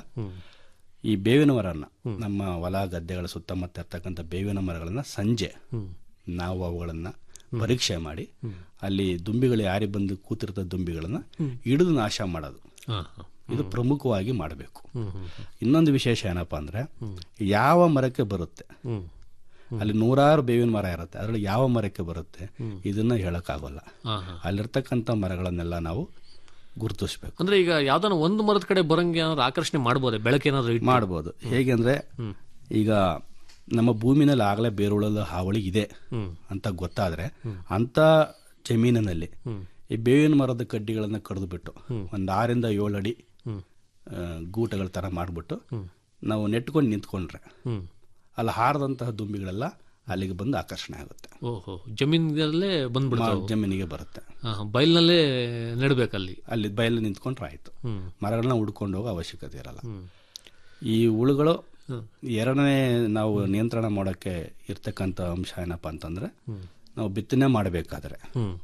ಈ ಬೇವಿನ ಮರನ್ನ ನಮ್ಮ ಹೊಲ ಗದ್ದೆಗಳ ಸುತ್ತಮುತ್ತ ಇರ್ತಕ್ಕಂಥ ಬೇವಿನ ಮರಗಳನ್ನ ಸಂಜೆ ನಾವು ಅವುಗಳನ್ನ ಪರೀಕ್ಷೆ ಮಾಡಿ ಅಲ್ಲಿ ದುಂಬಿಗಳು ಯಾರಿ ಬಂದು ಕೂತಿರ್ತ ದುಂಬಿಗಳನ್ನ ಹಿಡಿದು ನಾಶ ಮಾಡೋದು ಹಾ ಹಾ ಇದು ಪ್ರಮುಖವಾಗಿ ಮಾಡಬೇಕು ಇನ್ನೊಂದು ವಿಶೇಷ ಏನಪ್ಪಾ ಅಂದ್ರೆ ಯಾವ ಮರಕ್ಕೆ ಬರುತ್ತೆ ಅಲ್ಲಿ ನೂರಾರು ಬೇವಿನ ಮರ ಇರುತ್ತೆ ಅದರಲ್ಲಿ ಯಾವ ಮರಕ್ಕೆ ಬರುತ್ತೆ ಇದನ್ನ ಹೇಳಕ್ಕಾಗಲ್ಲ ಹಾ ಹಾ ಅಲ್ಲಿರ್ತಕ್ಕಂಥ ಮರಗಳನ್ನೆಲ್ಲ ನಾವು ಗುರುತಿಸ್ಬೇಕು ಅಂದ್ರೆ ಈಗ ಯಾವ್ದಾನ ಒಂದು ಮರದ ಕಡೆ ಬರಂಗೆ ಏನಾದ್ರು ಆಕರ್ಷಣೆ ಮಾಡ್ಬೋದೆ ಬೆಳಕೇನಾದ್ರು ಇಟ್ಟು ಮಾಡ್ಬೋದು ಹೇಗೆ ಅಂದ್ರೆ ಈಗ ನಮ್ಮ ಭೂಮಿನಲ್ಲಿ ಆಗಲೇ ಬೇರುಳದ ಹಾವಳಿ ಇದೆ ಅಂತ ಗೊತ್ತಾದ್ರೆ ಅಂತ ಜಮೀನಿನಲ್ಲಿ ಈ ಬೇವಿನ ಮರದ ಕಡ್ಡಿಗಳನ್ನ ಕಡಿದು ಬಿಟ್ಟು ಒಂದು ಆರಿಂದ ಏಳು ಅಡಿ ಆ, ಗೂಟಗಳ ತರ ಮಾಡ್ಬಿಟ್ಟು ನಾವು ನೆಟ್ಕೊಂಡು ನಿಂತ್ಕೊಂಡ್ರೆ ಅಲ್ಲಿ ಹಾರದಂತಹ ದುಂಬಿಗಳೆಲ್ಲ ಅಲ್ಲಿಗೆ ಬಂದು ಆಕರ್ಷಣೆ ಆಗುತ್ತೆ ಓಹೋ ಜಮೀನಲ್ಲೇ ಬಂದ್ಬಿಡ್ತಾವೆ ಮಾ- ಜಮೀನಿಗೆ ಬರುತ್ತೆ ಹಾ, ಹಾ, ಬಯಲ್ನಲ್ಲೇ ನೆಡ್ಬೇಕಲ್ಲಿ ಅಲ್ಲಿ ಬಯಲು ನಿಂತ್ಕೊಂಡ್ರೆ ಆಯ್ತು ಮರಗಳನ್ನ ಹುಡ್ಕೊಂಡು ಹೋಗೋ ಅವಶ್ಯಕತೆ ಇರಲ್ಲ ಈ ಹುಳುಗಳು ಎರಡನೇ ನಾವು ನಿಯಂತ್ರಣ ಮಾಡೋಕ್ಕೆ ಇರ್ತಕ್ಕಂಥ ಅಂಶ ಏನಪ್ಪ ಅಂತಂದ್ರೆ ನಾವು ಬಿತ್ತನೆ ಮಾಡಬೇಕಾದ್ರೆ ಹ್ಮ್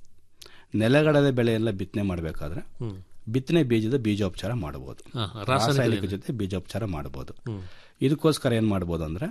ನೆಲಗಡಲೆ ಬೆಳೆಯೆಲ್ಲ ಬಿತ್ತನೆ ಮಾಡಬೇಕಾದ್ರೆ ಬಿತ್ತನೆ ಬೀಜದ ಬೀಜೋಪಚಾರ ಮಾಡಬಹುದು ಹಾ, ಹಾ, ರಾಸಾಯನಿಕ ರಾಸಾಯನಿಕ ಜೊತೆ ಬೀಜೋಪಚಾರ ಮಾಡಬಹುದು ಇದಕ್ಕೋಸ್ಕರ ಏನ್ ಮಾಡಬಹುದು ಅಂದ್ರೆ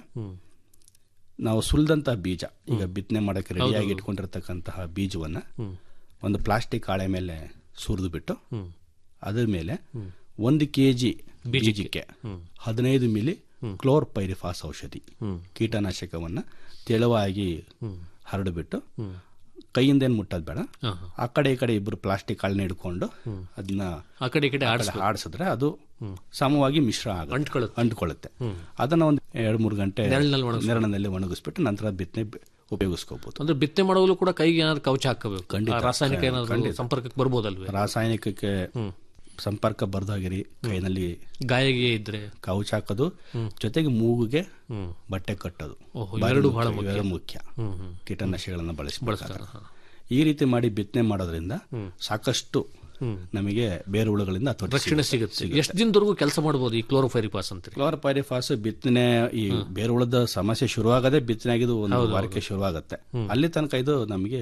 ನಾವು ಸುಲಿದಂತ ಬೀಜ ಈಗ ಬಿತ್ತನೆ ಮಾಡಕ್ಕೆ ರೆಡಿಯಾಗಿ ಇಟ್ಕೊಂಡಿರ್ತಕ್ಕಂತಹ ಬೀಜವನ್ನ ಒಂದು ಪ್ಲಾಸ್ಟಿಕ್ ಹಾಳೆ ಮೇಲೆ ಸುರಿದು ಬಿಟ್ಟು ಅದ್ರ ಮೇಲೆ ಒಂದು ಕೆ ಜಿ ಬೀಜಕ್ಕೆ ಹದಿನೈದು ಮಿಲಿ ಕ್ಲೋರ್ ಪೈರಿಫಾಸ್ ಔಷಧಿ ಕೀಟನಾಶಕವನ್ನ ತೆಳುವಾಗಿ ಹರಡಿಬಿಟ್ಟು ಕೈಯಿಂದ ಏನು ಮುಟ್ಟೋದು ಬೇಡ ಹಾ, ಆ ಕಡೆ ಈ ಕಡೆ ಇಬ್ರು ಪ್ಲಾಸ್ಟಿಕ್ ಹಾಳನ್ನ ಹಿಡ್ಕೊಂಡು ಅದನ್ನ ಆ ಕಡೆ ಈ ಕಡೆ ಆಡಿಸ್ ಆಡಿಸಿದ್ರೆ ಅದು ಸಮವಾಗಿ ಮಿಶ್ರ ಆಗುತ್ತೆ ಅಂಟ್ಕೊಳ್ಳುತ್ತೆ. ಅಂಟ್ಕೊಳ್ಳುತ್ತೆ ಅದನ್ನ ಒಂದು ಎರಡು ಮೂರು ಗಂಟೆ ನೆರಳಿನಲ್ಲಿ ಒಣಗಿಸ್ಬೇಕು. ನೆರಳಿನಲ್ಲಿ ಒಣಗಿಸ್ಬಿಟ್ಟು ನಂತರ ಬಿತ್ತನೆ ಬೆ- ಉಪಯೋಗಿಸ್ಕೋಬಹುದು ಅಂದ್ರೆ ಬಿತ್ತನೆ ಮಾಡುವಾಗಲೂ ಕೂಡ ಕೈಗೆ ಏನಾದ್ರು ಕವಚ ಹಾಕಬೇಕು ಖಂಡಿತ. ಆ ರಾಸಾಯನಿಕ ಏನಾದ್ರು ಖಂಡಿತ. ಸಂಪರ್ಕಕ್ಕೆ ಬರ್ಬೋದಲ್ವೇ ರಾಸಾಯನಿಕಕ್ಕೆ ಸಂಪರ್ಕ ಬರ್ದಾಗಿರಿ ಕೈನಲ್ಲಿ ಗಾಯಗೆ ಇದ್ರೆ ಕೌಚ್ ಹಾಕೋದು ಜೊತೆಗೆ ಮೂಗುಗೆ ಬಟ್ಟೆ ಕಟ್ಟೋದು ಓಹೋ, ಬಾರಿ ಇವೆರಡು ಮುಖ್ಯ, ಬಹಳ ಮುಖ್ಯ. ಇವೆರಡು ಮುಖ್ಯ ಹ್ಮ್, ಹ್ಮ್. ಕೀಟನಾಶಕಗಳನ್ನ ಬಳಸ್ತಾರೆ, ಬಳಸಬೇಕಾದ್ರೆ ಹಾ. ಈ ರೀತಿ ಮಾಡಿ ಬಿತ್ತನೆ ಮಾಡೋದ್ರಿಂದ ಸಾಕಷ್ಟು ನಮಗೆ ಬೇರೆ ಹುಳುಗಳಿಂದ ಹತೋಟಿ ರಕ್ಷಣೆ ಸಿಗುತ್ತೆ ಎಷ್ಟು ದಿನದವರೆಗೂ ಕೆಲಸ ಮಾಡಬಹುದು ಈ ಕ್ಲೋರೋಫೈರಿಪಾಸ್ ಅಂತೀರಿ ಕ್ಲೋರಪೈರಿಫಾಸ್ ಬಿತ್ತನೆ ಈ ಬೇರೆ ಹುಳದ ಸಮಸ್ಯೆ ಶುರುವಾಗದೆ ಬಿತ್ತನೆ ಆಗಿದ್ದು ಒಂದು ವಾರಕ್ಕೆ ಶುರುವಾಗುತ್ತೆ ಅಲ್ಲಿ ತನಕ ಇದು ನಮಗೆ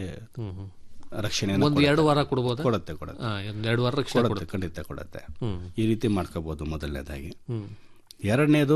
ರಕ್ಷಣೆ ಒಂದು ಎರಡು ವಾರ ಕೊಡ್ಬೋದಾ ಕೊಡುತ್ತೆ ಕೊಡುತ್ತೆ ಹಾ, ಒಂದ್ ಎರಡು ವಾರ ರಕ್ಷಣೆ ಕೊಡುತ್ತೆ ಖಂಡಿತ ಕೊಡುತ್ತೆ ಹ್ಮ್. ಈ ರೀತಿ ಮಾಡ್ಕೋಬಹುದು ಮೊದಲನೇದಾಗಿ ಹ್ಮ್. ಎರಡನೇದು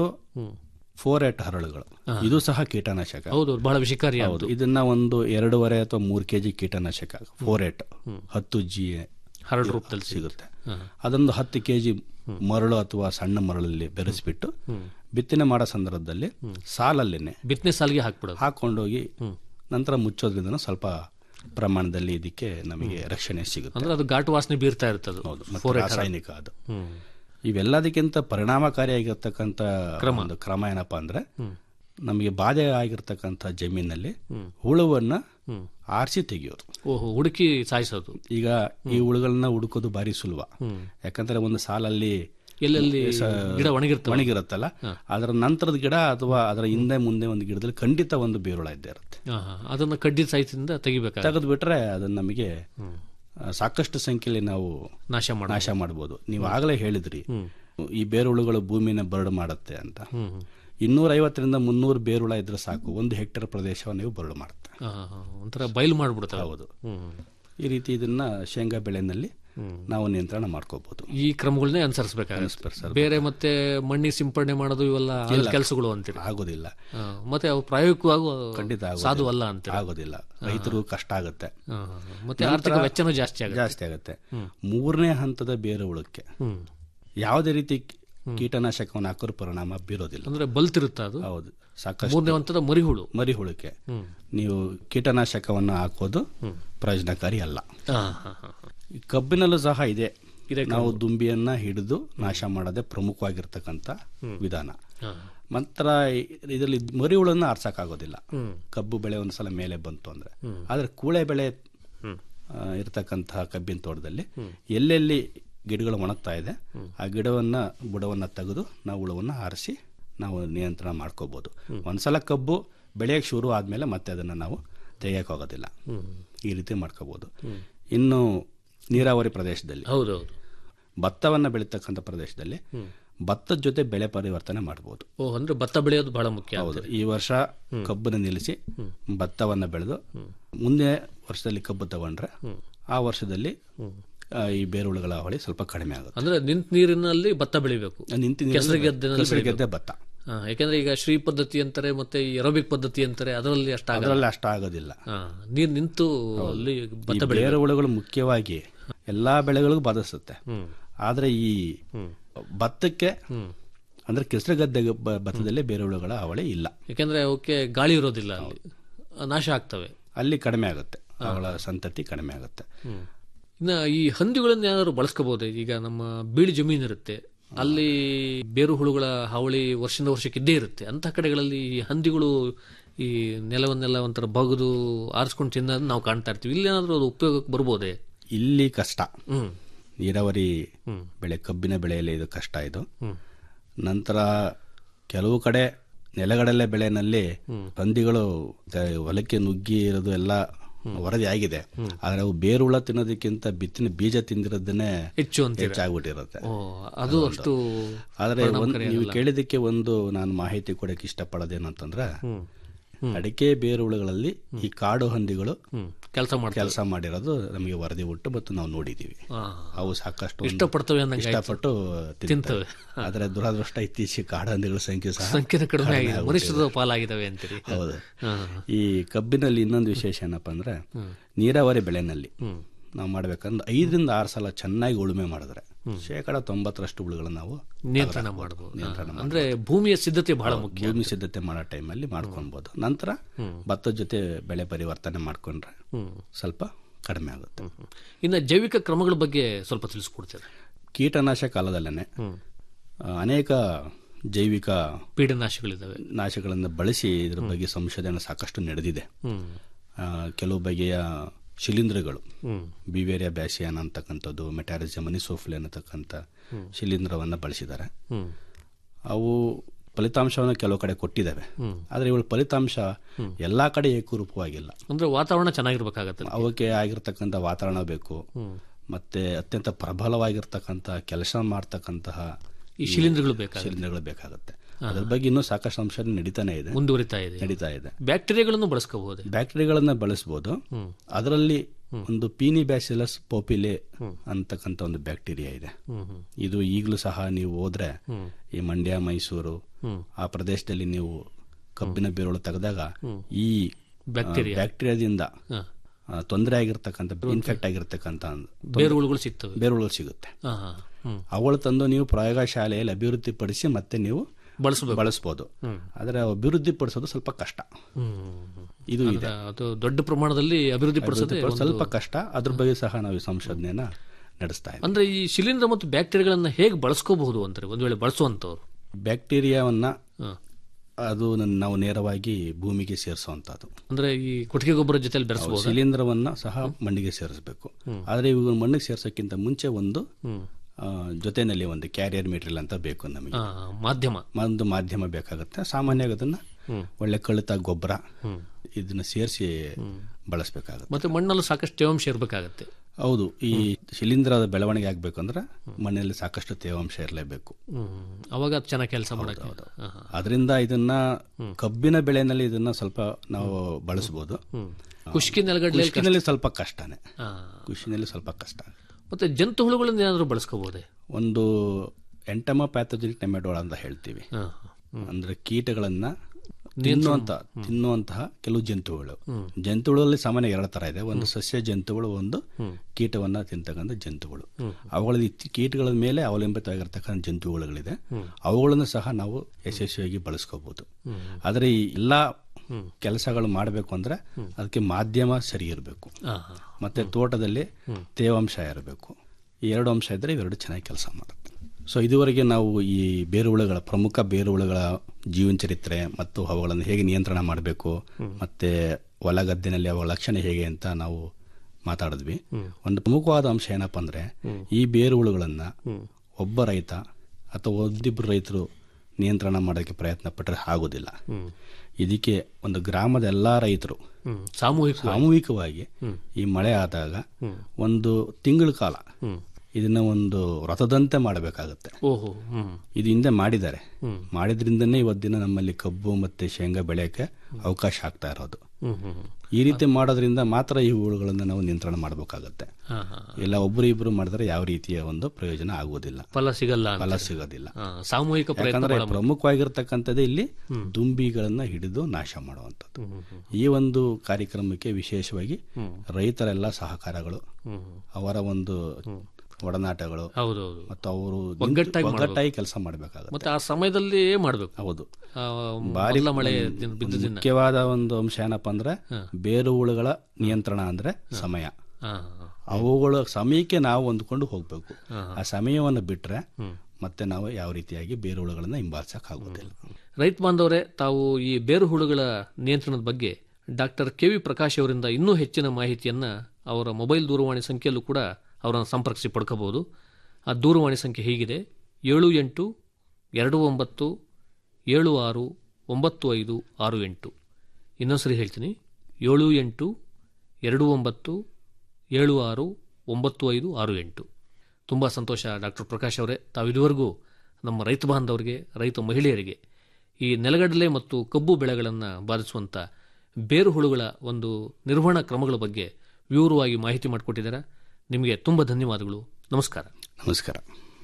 ಫೋರ್ ಏಟ್ ಹರಳುಗಳು ಇದು ಸಹ ಕೀಟನಾಶಕ ಹೌದು ಬಹಳ ವಿಷಕಾರಿ ಹೌದು ಇದನ್ನ ಒಂದು ಎರಡೂವರೆ ಅಥವಾ ಮೂರು ಕೆಜಿ ಕೀಟನಾಶಕ ಫೋರ್ ಏಟ್ ಹತ್ತು ಜಿ ಹರಳು ರೂಪದಲ್ಲಿ ಸಿಗುತ್ತೆ ಅದೊಂದು ಹತ್ತು ಕೆಜಿ ಮರಳು ಅಥವಾ ಸಣ್ಣ ಮರಳಲ್ಲಿ ಬೆರೆಸ್ಬಿಟ್ಟು ಬಿತ್ತನೆ ಮಾಡೋ ಸಂದರ್ಭದಲ್ಲಿ ಸಾಲಲ್ಲೇನೆ ಬಿತ್ತನೆ ಸಾಲಿಗೆ ಹಾಕ್ಬಿಡೋದು ಹಾಕೊಂಡೋಗಿ ನಂತರ ಮುಚ್ಚೋದ್ರಿಂದ ಸ್ವಲ್ಪ ಪ್ರಮಾಣದಲ್ಲಿ ಇದಕ್ಕೆ ನಮಗೆ ರಕ್ಷಣೆ ಸಿಗುತ್ತೆ ಅಂದ್ರೆ ಅದು ಘಾಟು ವಾಸನೆ ಬೀರ್ತಾ ಇರ್ತದೆ ಹೌದು ಮತ್ತೆ ರಾಸಾಯನಿಕ ಅದು ಹ್ಮ್ ಇವೆಲ್ಲದಕ್ಕಿಂತ ಪರಿಣಾಮಕಾರಿಯಾಗಿರ್ತಕ್ಕಂಥ ಒಂದು ಕ್ರಮ ಏನಪ್ಪಾ ಅಂದ್ರೆ ನಮಗೆ ಬಾಧೆ ಆಗಿರ್ತಕ್ಕಂಥ ಜಮೀನಲ್ಲಿ ಹುಳುವನ್ನ ಆರಿಸಿ ತೆಗೆಯೋದು ಓಹೋ ಹುಡುಕಿ ಸಾಯಿಸೋದು ಈಗ ಈ ಹುಳುಗಳನ್ನ ಹುಡುಕೋದು ಬಾರಿ ಸುಲಭ ಯಾಕಂದ್ರೆ ಒಂದು ಸಾಲಲ್ಲಿ ಎಲ್ಲೆಲ್ಲಿ ಗಿಡ ಒಣಗಿರ್ತವೆ ಒಣಗಿರುತ್ತಲ್ಲ ಅದರ ನಂತರದ ಗಿಡ ಅಥವಾ ಅದರ ಹಿಂದೆ ಮುಂದೆ ಒಂದು ಗಿಡದಲ್ಲಿ ಖಂಡಿತ ಒಂದು ಬೇರುಳ ಇದ್ದೇ ಇರುತ್ತೆ ಹಾ, ಹಾ. ಅದನ್ನ ಕಡ್ಡಿ ಸಾಯಿಸಿಂದ ತೆಗಿಬೇಕಾಗ ತೆಗೆದು ಬಿಟ್ರೆ ಅದನ್ನ ನಮಗೆ ಆ, ಸಾಕಷ್ಟು ಸಂಖ್ಯೆಯಲ್ಲಿ ನಾವು ನಾಶ ಮಾಡ ನಾಶ ಮಾಡ್ಬೋದು ನೀವು ಆಗಲೇ ಹೇಳಿದ್ರಿ ಈ ಬೇರುಳುಗಳು ಭೂಮಿನ ಬರಡು ಮಾಡುತ್ತೆ ಅಂತ ಇನ್ನೂರ ಐವತ್ತರಿಂದ ಮುನ್ನೂರು ಬೇರುಳ ಇದ್ರೆ ಸಾಕು ಒಂದು ಹೆಕ್ಟೇರ್ ಪ್ರದೇಶವನ್ನು ನೀವು ಬರಡು ಮಾಡುತ್ತೆ ಒಂಥರ ಬಯಲು ಮಾಡ್ಬಿಡ್ತಾರೆ ಹೌದು ಹ್ಮ್ ಈ ರೀತಿ ಇದನ್ನ ಶೇಂಗಾ ಬೆಳೆನಲ್ಲಿ ನಾವು ನಿಯಂತ್ರಣ ಮಾಡ್ಕೋಬಹುದು ಈ ಕ್ರಮಗಳನ್ನೇ ಅನುಸರಿಸಬೇಕಾಗುತ್ತೆ ಬೇರೆ ಮತ್ತೆ ಮಣ್ಣಿ ಸಿಂಪಡಣೆ ಮಾಡೋದು ಇವೆಲ್ಲ ಕೆಲಸಗಳು ಅಂತೀರಿ ಆಗೋದಿಲ್ಲ ಹಾ, ಮತ್ತೆ ಅವು ಪ್ರಾಯೋಗಿಕವಾಗೂ ಖಂಡಿತ ಆಗೋದಿಲ್ಲ. ಸಾಧು ಅಲ್ಲ ಅಂತೀರಿ ಆಗೋದಿಲ್ಲ ರೈತರು ಕಷ್ಟ ಆಗುತ್ತೆ ಹಾ, ಹಾ, ಹಾ. ಮತ್ತೆ ಆರ್ಥಿಕ ವೆಚ್ಚನೂ ಜಾಸ್ತಿ ಆಗುತ್ತೆ ಜಾಸ್ತಿ ಆಗುತ್ತೆ ಮೂರನೇ ಹಂತದ ಬೇರೆ ಹುಳಕ್ಕೆ ಹ್ಮ್ ಯಾವುದೇ ರೀತಿ ಕೀಟನಾಶಕವನ್ನು ಹಾಕೋರು ಪರಿಣಾಮ ಬೀರೋದಿಲ್ಲ ಅಂದ್ರೆ ಬಲ್ತಿರುತ್ತ ಅದು ಹೌದು ಸಾಕಷ್ಟು ಮೂರನೇ ಹಂತದ ಮರಿಹುಳು ಮರಿ ಹುಳಕ್ಕೆ ನೀವು ಕೀಟನಾಶಕವನ್ನು ಹಾಕೋದು ಪ್ರಯೋಜನಕಾರಿ ಅಲ್ಲ ಹಾ, ಹಾ, ಹಾ, ಹಾ. ಈ ಕಬ್ಬಿನಲ್ಲೂ ಸಹ ಇದೆ ಇದೆ ನಾವು ದುಂಬಿಯನ್ನ ಹಿಡಿದು ನಾಶ ಮಾಡೋದೇ ಪ್ರಮುಖವಾಗಿರ್ತಕ್ಕಂಥ ವಿಧಾನ ಹಾ. ಮಾತ್ರ ಇದರಲ್ಲಿ ಮರಿ ಹುಳನ್ನ ಆರ್ಸಕ್ಕಾಗೋದಿಲ್ಲ ಕಬ್ಬು ಬೆಳೆ ಒಂದ್ಸಲ ಮೇಲೆ ಬಂತು ಅಂದ್ರೆ ಆದ್ರೆ ಕೂಳೆ ಬೆಳೆ ಆ, ಇರ್ತಕ್ಕಂತಹ ಕಬ್ಬಿನ ತೋಟದಲ್ಲಿ ಎಲ್ಲೆಲ್ಲಿ ಗಿಡಗಳು ಒಣಗ್ತಾ ಇದೆ ಆ ಗಿಡವನ್ನ ಬುಡವನ್ನ ತೆಗೆದು ನಾವು ಹುಳವನ್ನ ಆರಿಸಿ ನಾವು ನಿಯಂತ್ರಣ ಮಾಡ್ಕೋಬಹುದು ಒಂದ್ಸಲ ಕಬ್ಬು ಬೆಳೆಯಕ್ಕೆ ಶುರು ಆದ್ಮೇಲೆ ಮತ್ತೆ ಅದನ್ನ ನಾವು ತೆಗಿಯಕ್ಕೆ ಹೋಗೋದಿಲ್ಲ ಈ ರೀತಿ ಮಾಡ್ಕೋಬಹುದು ಇನ್ನು ನೀರಾವರಿ ಪ್ರದೇಶದಲ್ಲಿ ಹೌದೌದು ಭತ್ತವನ್ನ ಬೆಳೀತಕ್ಕಂಥ ಪ್ರದೇಶದಲ್ಲಿ ಭತ್ತದ ಜೊತೆ ಬೆಳೆ ಪರಿವರ್ತನೆ ಮಾಡಬಹುದು ಓ ಅಂದ್ರೆ ಭತ್ತ ಬೆಳೆಯೋದು ಬಹಳ ಮುಖ್ಯ ಹೌದು ಈ ವರ್ಷ ಕಬ್ಬನ್ನು ನಿಲ್ಲಿಸಿ ಭತ್ತವನ್ನ ಬೆಳೆದು ಮುಂದೆ ವರ್ಷದಲ್ಲಿ ಕಬ್ಬು ತಗೊಂಡ್ರೆ ಆ ವರ್ಷದಲ್ಲಿ ಆ, ಈ ಬೇರುಳುಗಳ ಅವಳಿ ಸ್ವಲ್ಪ ಕಡಿಮೆ ಆಗುತ್ತೆ ಅಂದ್ರೆ ನಿಂತ ನೀರಿನಲ್ಲಿ ಭತ್ತ ಬೆಳಿಬೇಕು ನಿಂತಿನ ಕೆಸರು ಗೆದ್ದೆನಲ್ಲಿ ಕೆಸರು ಗೆದ್ದೆ ಭತ್ತ ಹಾ, ಯಾಕಂದ್ರೆ ಈಗ ಶ್ರೀ ಪದ್ಧತಿ ಅಂತಾರೆ ಮತ್ತೆ ಈ ಅರೋಬಿಕ್ ಪದ್ಧತಿ ಅಂತಾರೆ ಅದರಲ್ಲಿ ಅಷ್ಟಾಗಲ್ಲ ಅದರಲ್ಲಿ ಅಷ್ಟ ಆಗೋದಿಲ್ಲ ಹಾ, ನೀರ್ ನಿಂತು ಅಲ್ಲಿ ಭತ್ತ ಈ ಬೇರೆ ಹುಳುಗಳು ಮುಖ್ಯವಾಗಿ ಎಲ್ಲಾ ಬೆಳೆಗಳಿಗೂ ಬಾಧಿಸುತ್ತೆ ಆದ್ರೆ ಈ ಭತ್ತಕ್ಕೆ ಅಂದ್ರೆ ಕೆಸರು ಗದ್ದೆ ಬ- ಭತ್ತದಲ್ಲಿ ಬೇರೆ ಹುಳುಗಳ ಅವಳಿ ಇಲ್ಲ ಯಾಕಂದ್ರೆ ಅವಕ್ಕೆ ಗಾಳಿ ಇರೋದಿಲ್ಲ ಅಲ್ಲಿ ಆ, ನಾಶ ಆಗ್ತವೆ ಅಲ್ಲಿ ಕಡಿಮೆ ಆಗುತ್ತೆ ಅವಳ ಸಂತತಿ ಕಡಿಮೆ ಆಗುತ್ತೆ ಇನ್ನ ಈ ಹಂದಿಗಳನ್ನ ಏನಾದ್ರು ಬಳಸ್ಕೋಬಹುದೇ ಈಗ ನಮ್ಮ ಬೀಳು ಜಮೀನು ಇರುತ್ತೆ ಅಲ್ಲಿ ಬೇರು ಹುಳುಗಳ ಹಾವಳಿ ವರ್ಷದಿಂದ ವರ್ಷಕ್ಕೆ ಇದ್ದೇ ಇರುತ್ತೆ ಅಂತ ಕಡೆಗಳಲ್ಲಿ ಈ ಹಂದಿಗಳು ಈ ನೆಲವನ್ನೆಲ್ಲ ಒಂಥರ ಬಗದು ಆರಿಸ್ಕೊಂಡು ತಿನ್ನೋದನ್ನ ನಾವು ಕಾಣ್ತಾ ಇರ್ತೀವಿ ಇಲ್ಲಿ ಏನಾದ್ರು ಅದು ಉಪಯೋಗಕ್ಕೆ ಬರ್ಬೋದೇ ಇಲ್ಲಿ ಕಷ್ಟ ಹ್ಮ್ ನೀರಾವರಿ ಬೆಳೆ ಕಬ್ಬಿನ ಬೆಳೆಯಲ್ಲಿ ಇದು ಕಷ್ಟ ಇದು ನಂತರ ಕೆಲವು ಕಡೆ ನೆಲಗಡಲೆ ಬೆಳೆನಲ್ಲಿ ಹಂದಿಗಳು ತ- ಹೊಲಕ್ಕೆ ನುಗ್ಗಿ ಇರೋದು ಎಲ್ಲ ವರದಿ ಆಗಿದೆ ಆದ್ರೆ ಅವು ಬೇರುಳ ತಿನ್ನೋದಕ್ಕಿಂತ ಬಿತ್ತಿನ ಬೀಜ ತಿಂದಿರೋದನ್ನೇ ಹೆಚ್ಚು ಅಂತ ಹೆಚ್ಚಾಗ್ಬಿಟ್ಟಿರುತ್ತೆ ಓ ಅದು ಅಷ್ಟು ಆದ್ರೆ ಒಂದ್ ನೀವು ಕೇಳಿದಕ್ಕೆ ಒಂದು ನಾನು ಮಾಹಿತಿ ಕೊಡಕ್ಕೆ ಇಷ್ಟಪಡೋದೇನಂತಂದ್ರೆ ಅಡಿಕೆ ಬೇರುಳುಗಳಲ್ಲಿ ಈ ಕಾಡು ಹಂದಿಗಳು ಕೆಲಸ ಮಾಡ್ತಾರೆ ಕೆಲಸ ಮಾಡಿರೋದು ನಮಗೆ ವರದಿ ಉಂಟು ಮತ್ತು ನಾವು ನೋಡಿದೀವಿ ಆ, ಅವು ಸಾಕಷ್ಟು ಒಂದು ಇಷ್ಟಪಡ್ತವೆ ಅನ್ನಂಗೆ ಆಯ್ತು. ಇಷ್ಟಪಟ್ಟು ತಿಂತವೆ. ತಿಂತವೆ ಆದ್ರೆ ದುರದೃಷ್ಟ ಇತ್ತೀಚೆಗೆ ಕಾಡು ಹಂದಿಗಳ ಸಂಖ್ಯೆ ಸಹ ಸಂಖ್ಯೆ ಕಡಿಮೆ ಆಗಿದೆ ಆಗ್ಬಿಟ್ಟಿದೆ. ಮನುಷ್ಯರದ ಪಾಲಾಗಿದ್ದಾವೆ ಅಂತೀರಿ ಹೌದು ಹಾ. ಈ ಕಬ್ಬಿನಲ್ಲಿ ಇನ್ನೊಂದು ವಿಶೇಷ ಏನಪ್ಪಾ ಅಂದ್ರೆ ನೀರಾವರಿ ಬೆಳೆನಲ್ಲಿ ನಾವು ಮಾಡ್ಬೇಕಂದ್ರೆ ಐದರಿಂದ ಆರು ಸಲ ಚೆನ್ನಾಗಿ ಉಳುಮೆ ಮಾಡಿದ್ರೆ ಶೇಕಡ ತೊಂಬತ್ತರಷ್ಟು ಹುಳುಗಳನ್ನ ನಾವು ನಿಯಂತ್ರಣ ಮಾಡಬಹುದು ಅಂದ್ರೆ ಭೂಮಿಯ ಸಿದ್ಧತೆ ಬಹಳ ಮುಖ್ಯ ಭೂಮಿ ಸಿದ್ಧತೆ ಮಾಡೋ ಟೈಮಲ್ಲಿ ಮಾಡ್ಕೊಳ್ಬೋದು ನಂತರ ಭತ್ತದ ಜೊತೆ ಬೆಳೆ ಪರಿವರ್ತನೆ ಮಾಡ್ಕೊಂಡ್ರೆ ಸ್ವಲ್ಪ ಕಡಿಮೆ ಆಗುತ್ತೆ ಹ್ಮ್. ಇನ್ನು ಜೈವಿಕ ಕ್ರಮಗಳ ಬಗ್ಗೆ ಸ್ವಲ್ಪ ತಿಳಿಸ್ಕೊಡ್ತೀರಾ ಕೀಟನಾಶ ಕಾಲದಲ್ಲೇ ಅನೇಕ ಜೈವಿಕ ಪೀಡನಾಶಗಳಿದ್ದಾವೆ ನಾಶಗಳನ್ನು ಬಳಸಿ ಇದ್ರ ಬಗ್ಗೆ ಸಂಶೋಧನೆ ಸಾಕಷ್ಟು ನಡೆದಿದೆ ಹ್ಮ್ ಆ, ಕೆಲವು ಬಗೆಯ ಶಿಲೀಂಧ್ರಗಳು ಹ್ಮ್ ಬಿವೇರಿಯಾ ಬ್ಯಾಸಿಯಾನ್ ಅಂತಕ್ಕಂಥದ್ದು ಮೆಟಾರಿಸಮ್ ಅನಿಸೋಫ್ಲೆ ಅನ್ನತಕ್ಕಂಥ ಶಿಲೀಂಧ್ರವನ್ನು ಬಳಸಿದ್ದಾರೆ ಹ್ಮ್ ಅವು ಫಲಿತಾಂಶವನ್ನು ಕೆಲವು ಕಡೆ ಕೊಟ್ಟಿದ್ದಾವೆ ಆದರೆ ಇವಳ ಫಲಿತಾಂಶ ಎಲ್ಲಾ ಕಡೆ ಏಕರೂಪವಾಗಿಲ್ಲ ಅಂದ್ರೆ ವಾತಾವರಣ ಚೆನ್ನಾಗಿರ್ಬೇಕಾಗತ್ತೆ ಅವಕ್ಕೆ ಆಗಿರ್ತಕ್ಕಂಥ ವಾತಾವರಣ ಬೇಕು ಮತ್ತೆ ಅತ್ಯಂತ ಪ್ರಬಲವಾಗಿರ್ತಕ್ಕಂಥ ಕೆಲಸ ಮಾಡ್ತಕ್ಕಂತಹ ಈ ಶಿಲೀಂಧ್ರಗಳು ಬೇಕಾಗುತ್ತೆ ಶಿಲೀಂಧ್ರಗಳು ಬೇಕಾಗುತ್ತೆ ಅದ್ರ ಬಗ್ಗೆ ಇನ್ನೂ ಸಾಕಷ್ಟು ಸಂಶೋಧನೆ ನಡೀತಾನೆ ಇದೆ ಮುಂದುವರಿತಾ ಇದೆ ನಡೀತಾ ಇದೆ ಬ್ಯಾಕ್ಟೀರಿಯಾಗಳನ್ನು ಬಳಸ್ಕೋಬಹುದೇ ಬ್ಯಾಕ್ಟೀರಿಯಾಗಳನ್ನ ಬಳಸಬಹುದು ಅದರಲ್ಲಿ ಒಂದು ಪೀನಿ ಬ್ಯಾಸಿಲಸ್ ಪೋಪಿಲೆ ಅಂತಕ್ಕಂಥ ಒಂದು ಬ್ಯಾಕ್ಟೀರಿಯಾ ಇದೆ ಇದು ಈಗಲೂ ಸಹ ನೀವು ಹೋದ್ರೆ ಈ ಮಂಡ್ಯ ಮೈಸೂರು ಆ ಪ್ರದೇಶದಲ್ಲಿ ನೀವು ಕಬ್ಬಿನ ಬೇರುಗಳು ತೆಗೆದಾಗ ಈ ಬ್ಯಾಕ್ಟೀರಿಯಾ. ಬ್ಯಾಕ್ಟೀರಿಯಾದಿಂದ ಹಾ. ತೊಂದರೆ ಆಗಿರ್ತಕ್ಕಂಥ ಇನ್ಫೆಕ್ಟ್ ಆಗಿರ್ತಕ್ಕಂಥ ಬೇರುಹುಳುಗಳು ಸಿಗ್ತವೆ ಬೇರುಗಳು ಸಿಗುತ್ತೆ ಹಾ, ಹಾ. ಹ್ಮ್ ಅವುಗಳು ತಂದು ನೀವು ಪ್ರಯೋಗಶಾಲೆಯಲ್ಲಿ ಅಭಿವೃದ್ಧಿಪಡಿಸಿ ಮತ್ತೆ ನೀವು ಬಳಸಬೇಕು ಬಳಸಬಹುದು ಆದರೆ ಅಭಿವೃದ್ಧಿ ಪಡಿಸೋದು ಸ್ವಲ್ಪ ಕಷ್ಟ ಇದು ಇದೆ ಅದು ದೊಡ್ಡ ಪ್ರಮಾಣದಲ್ಲಿ ಅಭಿವೃದ್ಧಿ ಪಡಿಸೋದೇ ಅಭಿವೃದ್ಧಿ ಸ್ವಲ್ಪ ಕಷ್ಟ ಅದ್ರ ಬಗ್ಗೆ ಸಹ ನಾವು ಈ ಸಂಶೋಧನೆಯನ್ನ ನಡೆಸ್ತಾ ಇದ್ದೀವಿ ಅಂದ್ರೆ ಈ ಶಿಲೀಂಧ್ರ ಮತ್ತು ಬ್ಯಾಕ್ಟೀರಿಯಾಗಳನ್ನ ಹೇಗೆ ಬಳಸ್ಕೋಬಹುದು ಅಂತಾರೆ ಒಂದ್ ವೇಳೆ ಬಳಸುವಂತವ್ರು ಬ್ಯಾಕ್ಟೀರಿಯಾವನ್ನ ಹಾ. ಅದು ನನ್- ನಾವು ನೇರವಾಗಿ ಭೂಮಿಗೆ ಸೇರಿಸುವಂತದ್ದು ಅಂದ್ರೆ ಈ ಕೊಟ್ಟಿಗೆ ಗೊಬ್ಬರ ಜೊತೆಲಿ ಬೆರೆಸಬಹುದು ಶಿಲೀಂಧ್ರವನ್ನ ಸಹ ಮಣ್ಣಿಗೆ ಸೇರಿಸಬೇಕು ಆದ್ರೆ ಇವು ಮಣ್ಣಿಗೆ ಸೇರ್ಸೋಕ್ಕಿಂತ ಮುಂಚೆ ಒಂದು ಆ, ಜೊತೆನಲ್ಲಿ ಒಂದು ಕ್ಯಾರಿಯರ್ ಮೆಟೀರಿಯಲ್ ಅಂತ ಬೇಕು ನಮಗೆ ಮಾಧ್ಯಮ ಒಂದು ಮಾಧ್ಯಮ ಬೇಕಾಗುತ್ತೆ ಸಾಮಾನ್ಯವಾಗಿ ಅದನ್ನ ಒಳ್ಳೆ ಕಳಿತ ಗೊಬ್ಬರ ಇದನ್ನ ಸೇರಿಸಿ ಬಳಸಬೇಕಾಗುತ್ತೆ ಮತ್ತೆ ಮಣ್ಣಲ್ಲೂ ಸಾಕಷ್ಟು ತೇವಾಂಶ ಇರಬೇಕಾಗತ್ತೆ ಹೌದು ಈ ಶಿಲೀಂಧ್ರದ ಬೆಳವಣಿಗೆ ಆಗ್ಬೇಕು ಅಂದ್ರೆ ಮಣ್ಣಿನಲ್ಲಿ ಸಾಕಷ್ಟು ತೇವಾಂಶ ಇರಲೇಬೇಕು ಅವಾಗ ಅದು ಚೆನ್ನಾಗಿ ಕೆಲಸ ಮಾಡಕ್ಕೆ ಹಾ, ಹಾ. ಅದರಿಂದ ಇದನ್ನ ಕಬ್ಬಿನ ಬೆಳೆನಲ್ಲಿ ಇದನ್ನ ಸ್ವಲ್ಪ ನಾವು ಬಳಸಬಹುದು ಖುಷ್ಕಿ ನೆಲಗಡಲೆ ಕೃಷಿನಲ್ಲಿ ಸ್ವಲ್ಪ ಕಷ್ಟನೇ ಹಾ. ಕೃಷಿನಲ್ಲಿ ಸ್ವಲ್ಪ ಕಷ್ಟ ಮತ್ತೆ ಜಂತು ಹುಳುಗಳನ್ನ ಏನಾದ್ರು ಬಳಸ್ಕೋಬಹುದೇ ಒಂದು ಎಂಟಮ ಪ್ಯಾಥೋಜೆನಿಕ್ ನೆಮೆಟೋಡ್ ಅಂತ ಹೇಳ್ತೀವಿ ಹಾ. ಅಂದ್ರೆ ಕೀಟಗಳನ್ನ ತಿನ್ನುವಂತ ತಿನ್ನುವಂತಹ ಕೆಲವು ಜಂತುಗಳು ಜಂತುಗಳಲ್ಲಿ ಸಾಮಾನ್ಯ ಎರಡು ತರ ಇದೆ ಒಂದು ಸಸ್ಯ ಜಂತುಗಳು ಒಂದು ಕೀಟವನ್ನ ತಿಂತಕ್ಕಂಥ ಜಂತುಗಳು ಅವುಗಳಲ್ಲಿ ಇತ್ತಿ- ಕೀಟಗಳ ಮೇಲೆ ಅವಲಂಬಿತವಾಗಿರ್ತಕ್ಕಂಥ ಜಂತುಗಳಿದೆ ಅವುಗಳನ್ನು ಸಹ ನಾವು ಯಶಸ್ವಿಯಾಗಿ ಬಳಸ್ಕೋಬಹುದು ಆದರೆ ಈ ಎಲ್ಲಾ ಕೆಲಸಗಳು ಮಾಡಬೇಕು ಅಂದ್ರೆ ಅದಕ್ಕೆ ಮಾಧ್ಯಮ ಸರಿ ಇರಬೇಕು ಹಾ, ಹಾ. ಮತ್ತೆ ತೋಟದಲ್ಲಿ ತೇವಾಂಶ ಇರಬೇಕು ಈ ಎರಡು ಅಂಶ ಇದ್ರೆ ಇವೆರಡು ಚೆನ್ನಾಗಿ ಕೆಲಸ ಮಾಡುತ್ತೆ ಸೊ ಇದುವರೆಗೆ ನಾವು ಈ ಬೇರುಹುಳುಗಳ ಪ್ರಮುಖ ಬೇರುಹುಳುಗಳ ಜೀವನ ಚರಿತ್ರೆ ಮತ್ತು ಅವುಗಳನ್ನು ಹೇಗೆ ನಿಯಂತ್ರಣ ಮಾಡಬೇಕು ಮತ್ತೆ ಹೊಲ ಗದ್ದೆನಲ್ಲಿ ಅವುಗಳ ಲಕ್ಷಣ ಹೇಗೆ ಅಂತ ನಾವು ಮಾತಾಡಿದ್ವಿ ಒಂದು ಪ್ರಮುಖವಾದ ಅಂಶ ಏನಪ್ಪಾ ಅಂದ್ರೆ ಈ ಬೇರುಹುಳುಗಳನ್ನ ಒಬ್ಬ ರೈತ ಅಥವಾ ಒಂದಿಬ್ಬರು ರೈತರು ನಿಯಂತ್ರಣ ಮಾಡೋಕ್ಕೆ ಪ್ರಯತ್ನ ಪಟ್ಟರೆ ಆಗೋದಿಲ್ಲ ಇದಕ್ಕೆ ಒಂದು ಗ್ರಾಮದ ಎಲ್ಲಾ ರೈತರು ಹ್ಮ್. ಸಾಮೂಹಿಕ ಸಾಮೂಹಿಕವಾಗಿ ಈ ಮಳೆ ಆದಾಗ ಒಂದು ತಿಂಗಳ ಕಾಲ ಇದನ್ನ ಒಂದು ವ್ರತದಂತೆ ಮಾಡಬೇಕಾಗತ್ತೆ ಓಹೋ ಹ್ಮ್ ಇದು ಹಿಂದೆ ಮಾಡಿದ್ದಾರೆ ಮಾಡಿದ್ರಿಂದನೇ ಇವತ್ತಿನ ನಮ್ಮಲ್ಲಿ ಕಬ್ಬು ಮತ್ತೆ ಶೇಂಗಾ ಬೆಳೆಯಕ್ಕೆ ಅವಕಾಶ ಆಗ್ತಾ ಇರೋದು ಹ್ಮ್ ಹ್ಮ್ ಈ ರೀತಿ ಮಾಡೋದ್ರಿಂದ ಮಾತ್ರ ಈ ಹುಳುಗಳನ್ನ ನಾವು ನಿಯಂತ್ರಣ ಮಾಡಬೇಕಾಗತ್ತೆ ಹಾ, ಹಾ. ಇಲ್ಲ ಒಬ್ರು ಇಬ್ರು ಮಾಡಿದ್ರೆ ಯಾವ ರೀತಿಯ ಒಂದು ಪ್ರಯೋಜನ ಆಗುವುದಿಲ್ಲ ಫಲ ಸಿಗಲ್ಲ ಅಂತ. ಫಲ ಸಿಗೋದಿಲ್ಲ ಹಾ, ಸಾಮೂಹಿಕ ಪ್ರಯತ್ನ ಯಾಕಂದ್ರೆ ಬಹಳ ಮುಖ್ಯ. ಪ್ರಮುಖವಾಗಿರ್ತಕ್ಕಂಥದ್ದೇ ಇಲ್ಲಿ ದುಂಬಿಗಳನ್ನ ಹಿಡಿದು ನಾಶ ಮಾಡುವಂಥದ್ದು ಈ ಒಂದು ಕಾರ್ಯಕ್ರಮಕ್ಕೆ ವಿಶೇಷವಾಗಿ ರೈತರೆಲ್ಲ ಸಹಕಾರಗಳು ಅವರ ಒಂದು ಒಡನಾಟಗಳು ಹೌದೌದು ಮತ್ತು ಅವರು ಒಗ್ಗಟ್ಟಾಗಿ ಒಗ್ಗಟ್ಟಾಗಿ ಕೆಲಸ ಮಾಡಬೇಕಾಗುತ್ತೆ ಮತ್ತೆ ಆ ಸಮಯದಲ್ಲಿ ಮಾಡ್ಬೇಕು ಹೌದು ಆ, ಬಾರಿ ಮೊದಲ ಮಳೆ ದಿನ ಬಿದ್ದ ದಿನ ಮುಖ್ಯವಾದ ಒಂದು ಅಂಶ ಏನಪ್ಪಾ ಅಂದ್ರೆ ಬೇರು ಹುಳುಗಳ ನಿಯಂತ್ರಣ ಅಂದ್ರೆ ಸಮಯ ಹಾ, ಹಾ. ಅವುಗಳ ಸಮಯಕ್ಕೆ ನಾವು ಹೊಂದ್ಕೊಂಡು ಹೋಗ್ಬೇಕು ಆ ಸಮಯವನ್ನು ಬಿಟ್ರೆ ಮತ್ತೆ ನಾವು ಯಾವ ರೀತಿಯಾಗಿ ಬೇರು ಹುಳುಗಳನ್ನ ಹಿಂಬಾಲಿಸಕ್ ಆಗೋದಿಲ್ಲ ರೈತ ಬಾಂಧವರೇ ತಾವು ಈ ಬೇರು ಹುಳುಗಳ ನಿಯಂತ್ರಣದ ಬಗ್ಗೆ ಡಾಕ್ಟರ್ ಕೆ ವಿ ಪ್ರಕಾಶ್ ಅವರಿಂದ ಇನ್ನೂ ಹೆಚ್ಚಿನ ಮಾಹಿತಿಯನ್ನ ಅವರ ಮೊಬೈಲ್ ದೂರವಾಣಿ ಸಂಖ್ಯೆಯಲ್ಲೂ ಕೂಡ ಅವರನ್ನು ಸಂಪರ್ಕಿಸಿ ಪಡ್ಕೋಬಹುದು ಆ ದೂರವಾಣಿ ಸಂಖ್ಯೆ ಹೀಗಿದೆ ಏಳು ಎಂಟು ಎರಡು ಒಂಬತ್ತು ಏಳು ಆರು ಒಂಬತ್ತು ಐದು ಆರು ಎಂಟು ಇನ್ನೊಂದ್ಸರಿ ಹೇಳ್ತೀನಿ ಏಳು ಎಂಟು ಎರಡು ಒಂಬತ್ತು ಏಳು ಆರು ಒಂಬತ್ತು ಐದು ಆರು ಎಂಟು ತುಂಬ ಸಂತೋಷ ಡಾಕ್ಟರ್ ಪ್ರಕಾಶ್ ಅವರೇ ತಾವು ಇದುವರೆಗೂ ನಮ್ಮ ರೈತ ಬಾಂಧವರಿಗೆ ರೈತ ಮಹಿಳೆಯರಿಗೆ ಈ ನೆಲಗಡಲೆ ಮತ್ತು ಕಬ್ಬು ಬೆಳೆಗಳನ್ನು ಬಾಧಿಸುವಂಥ ಬೇರು ಹುಳುಗಳ ಒಂದು ನಿರ್ವಹಣಾ ಕ್ರಮಗಳ ಬಗ್ಗೆ ವಿವರವಾಗಿ ಮಾಹಿತಿ ಮಾಡಿಕೊಟ್ಟಿದ್ದಾರೆ ನಿಮಗೆ ತುಂಬ ಧನ್ಯವಾದಗಳು ನಮಸ್ಕಾರ ನಮಸ್ಕಾರ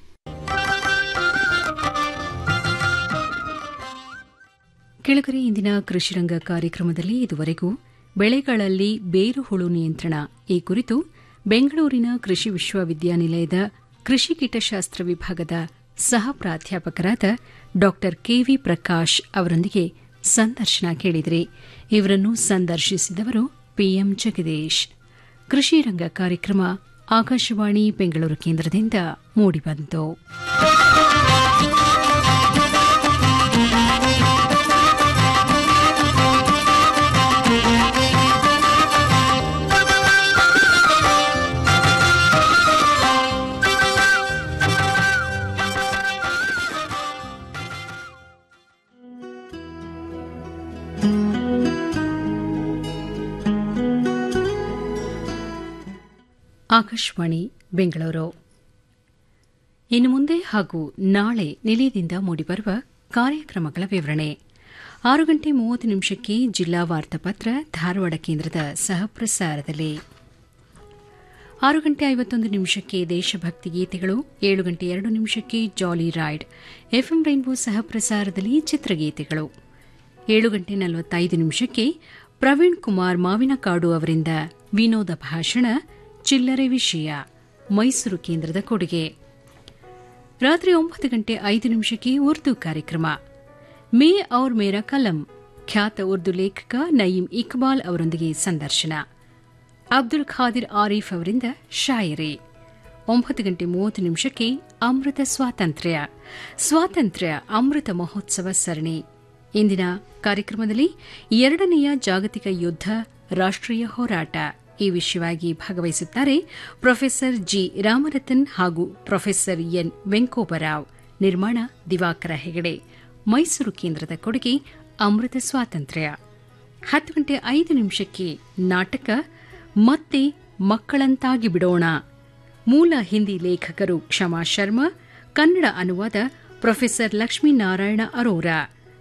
ಕೆಳಗರೆ ಇಂದಿನ ಕೃಷಿರಂಗ ಕಾರ್ಯಕ್ರಮದಲ್ಲಿ ಇದುವರೆಗೂ ಬೆಳೆಗಳಲ್ಲಿ ಬೇರು ಹುಳು ನಿಯಂತ್ರಣ ಈ ಕುರಿತು ಬೆಂಗಳೂರಿನ ಕೃಷಿ ವಿಶ್ವವಿದ್ಯಾನಿಲಯದ ಕೃಷಿ ಕೀಟಶಾಸ್ತ್ರ ವಿಭಾಗದ ಸಹ ಪ್ರಾಧ್ಯಾಪಕರಾದ ಡಾ ಕೆವಿ ಪ್ರಕಾಶ್ ಅವರೊಂದಿಗೆ ಸಂದರ್ಶನ ಕೇಳಿದ್ರಿ ಇವರನ್ನು ಸಂದರ್ಶಿಸಿದವರು ಪಿಎಂ ಜಗದೀಶ್ ಕೃಷಿ ರಂಗ ಕಾರ್ಯಕ್ರಮ ಆಕಾಶವಾಣಿ ಬೆಂಗಳೂರು ಕೇಂದ್ರದಿಂದ ಮೂಡಿಬಂತು ಆಕಾಶವಾಣಿ ಬೆಂಗಳೂರು ಇನ್ನು ಮುಂದೆ ಹಾಗೂ ನಾಳೆ ನಿಲಯದಿಂದ ಮೂಡಿಬರುವ ಕಾರ್ಯಕ್ರಮಗಳ ವಿವರಣೆ ಆರು ಗಂಟೆ ಮೂವತ್ತು ನಿಮಿಷಕ್ಕೆ ಜಿಲ್ಲಾ ವಾರ್ತಾಪತ್ರ ಧಾರವಾಡ ಕೇಂದ್ರದ ಸಹಪ್ರಸಾರದಲ್ಲಿ ಆರು ಗಂಟೆ ಐವತ್ತೊಂದು ನಿಮಿಷಕ್ಕೆ ದೇಶಭಕ್ತಿ ಗೀತೆಗಳು ಏಳು ಗಂಟೆ ಎರಡು ನಿಮಿಷಕ್ಕೆ ಜಾಲಿ ರೈಡ್ ಎಫ್ಎಂ ರೈನ್ಬೋ ಸಹಪ್ರಸಾರದಲ್ಲಿ ಚಿತ್ರಗೀತೆಗಳು ಏಳು ಗಂಟೆ ನಲವತ್ತೈದು ನಿಮಿಷಕ್ಕೆ ಪ್ರವೀಣ್ ಕುಮಾರ್ ಮಾವಿನಕಾಡು ಅವರಿಂದ ವಿನೋದ ಭಾಷಣ ಚಿಲ್ಲರೆ ವಿಷಯ ಮೈಸೂರು ಕೇಂದ್ರದ ಕೊಡುಗೆ ರಾತ್ರಿ ಒಂಬತ್ತು ಗಂಟೆ ಐದು ನಿಮಿಷಕ್ಕೆ ಉರ್ದು ಕಾರ್ಯಕ್ರಮ ಮೇ ಔರ್ ಮೇರಾ ಕಲಂ ಖ್ಯಾತ ಉರ್ದು ಲೇಖಕ ನಯೀಂ ಇಕ್ಬಾಲ್ ಅವರೊಂದಿಗೆ ಸಂದರ್ಶನ ಅಬ್ದುಲ್ ಖಾದಿರ್ ಆರೀಫ್ ಅವರಿಂದ ಶಾಯರಿ ಒಂಬತ್ತು ಗಂಟೆ ಮೂವತ್ತು ನಿಮಿಷಕ್ಕೆ ಅಮೃತ ಸ್ವಾತಂತ್ರ್ಯ ಸ್ವಾತಂತ್ರ್ಯ ಅಮೃತ ಮಹೋತ್ಸವ ಸರಣಿ ಇಂದಿನ ಕಾರ್ಯಕ್ರಮದಲ್ಲಿ ಎರಡನೆಯ ಜಾಗತಿಕ ಯುದ್ಧ ರಾಷ್ಟ್ರೀಯ ಹೋರಾಟ ಈ ವಿಷಯವಾಗಿ ಭಾಗವಹಿಸುತ್ತಾರೆ ಪ್ರೊಫೆಸರ್ ಜಿ ರಾಮರತನ್ ಹಾಗೂ ಪ್ರೊಫೆಸರ್ ಎನ್ ವೆಂಕೋಬರಾವ್ ನಿರ್ಮಾಣ ದಿವಾಕರ ಹೆಗಡೆ ಮೈಸೂರು ಕೇಂದ್ರದ ಕೊಡುಗೆ ಅಮೃತ ಸ್ವಾತಂತ್ರ್ಯ ಹತ್ತು ಗಂಟೆ ಐದು ನಿಮಿಷಕ್ಕೆ ನಾಟಕ ಮತ್ತೆ ಮಕ್ಕಳಂತಾಗಿ ಬಿಡೋಣ ಮೂಲ ಹಿಂದಿ ಲೇಖಕರು ಕ್ಷಮಾ ಶರ್ಮಾ ಕನ್ನಡ ಅನುವಾದ ಪ್ರೊಫೆಸರ್ ಲಕ್ಷ್ಮೀನಾರಾಯಣ ಅರೋರಾ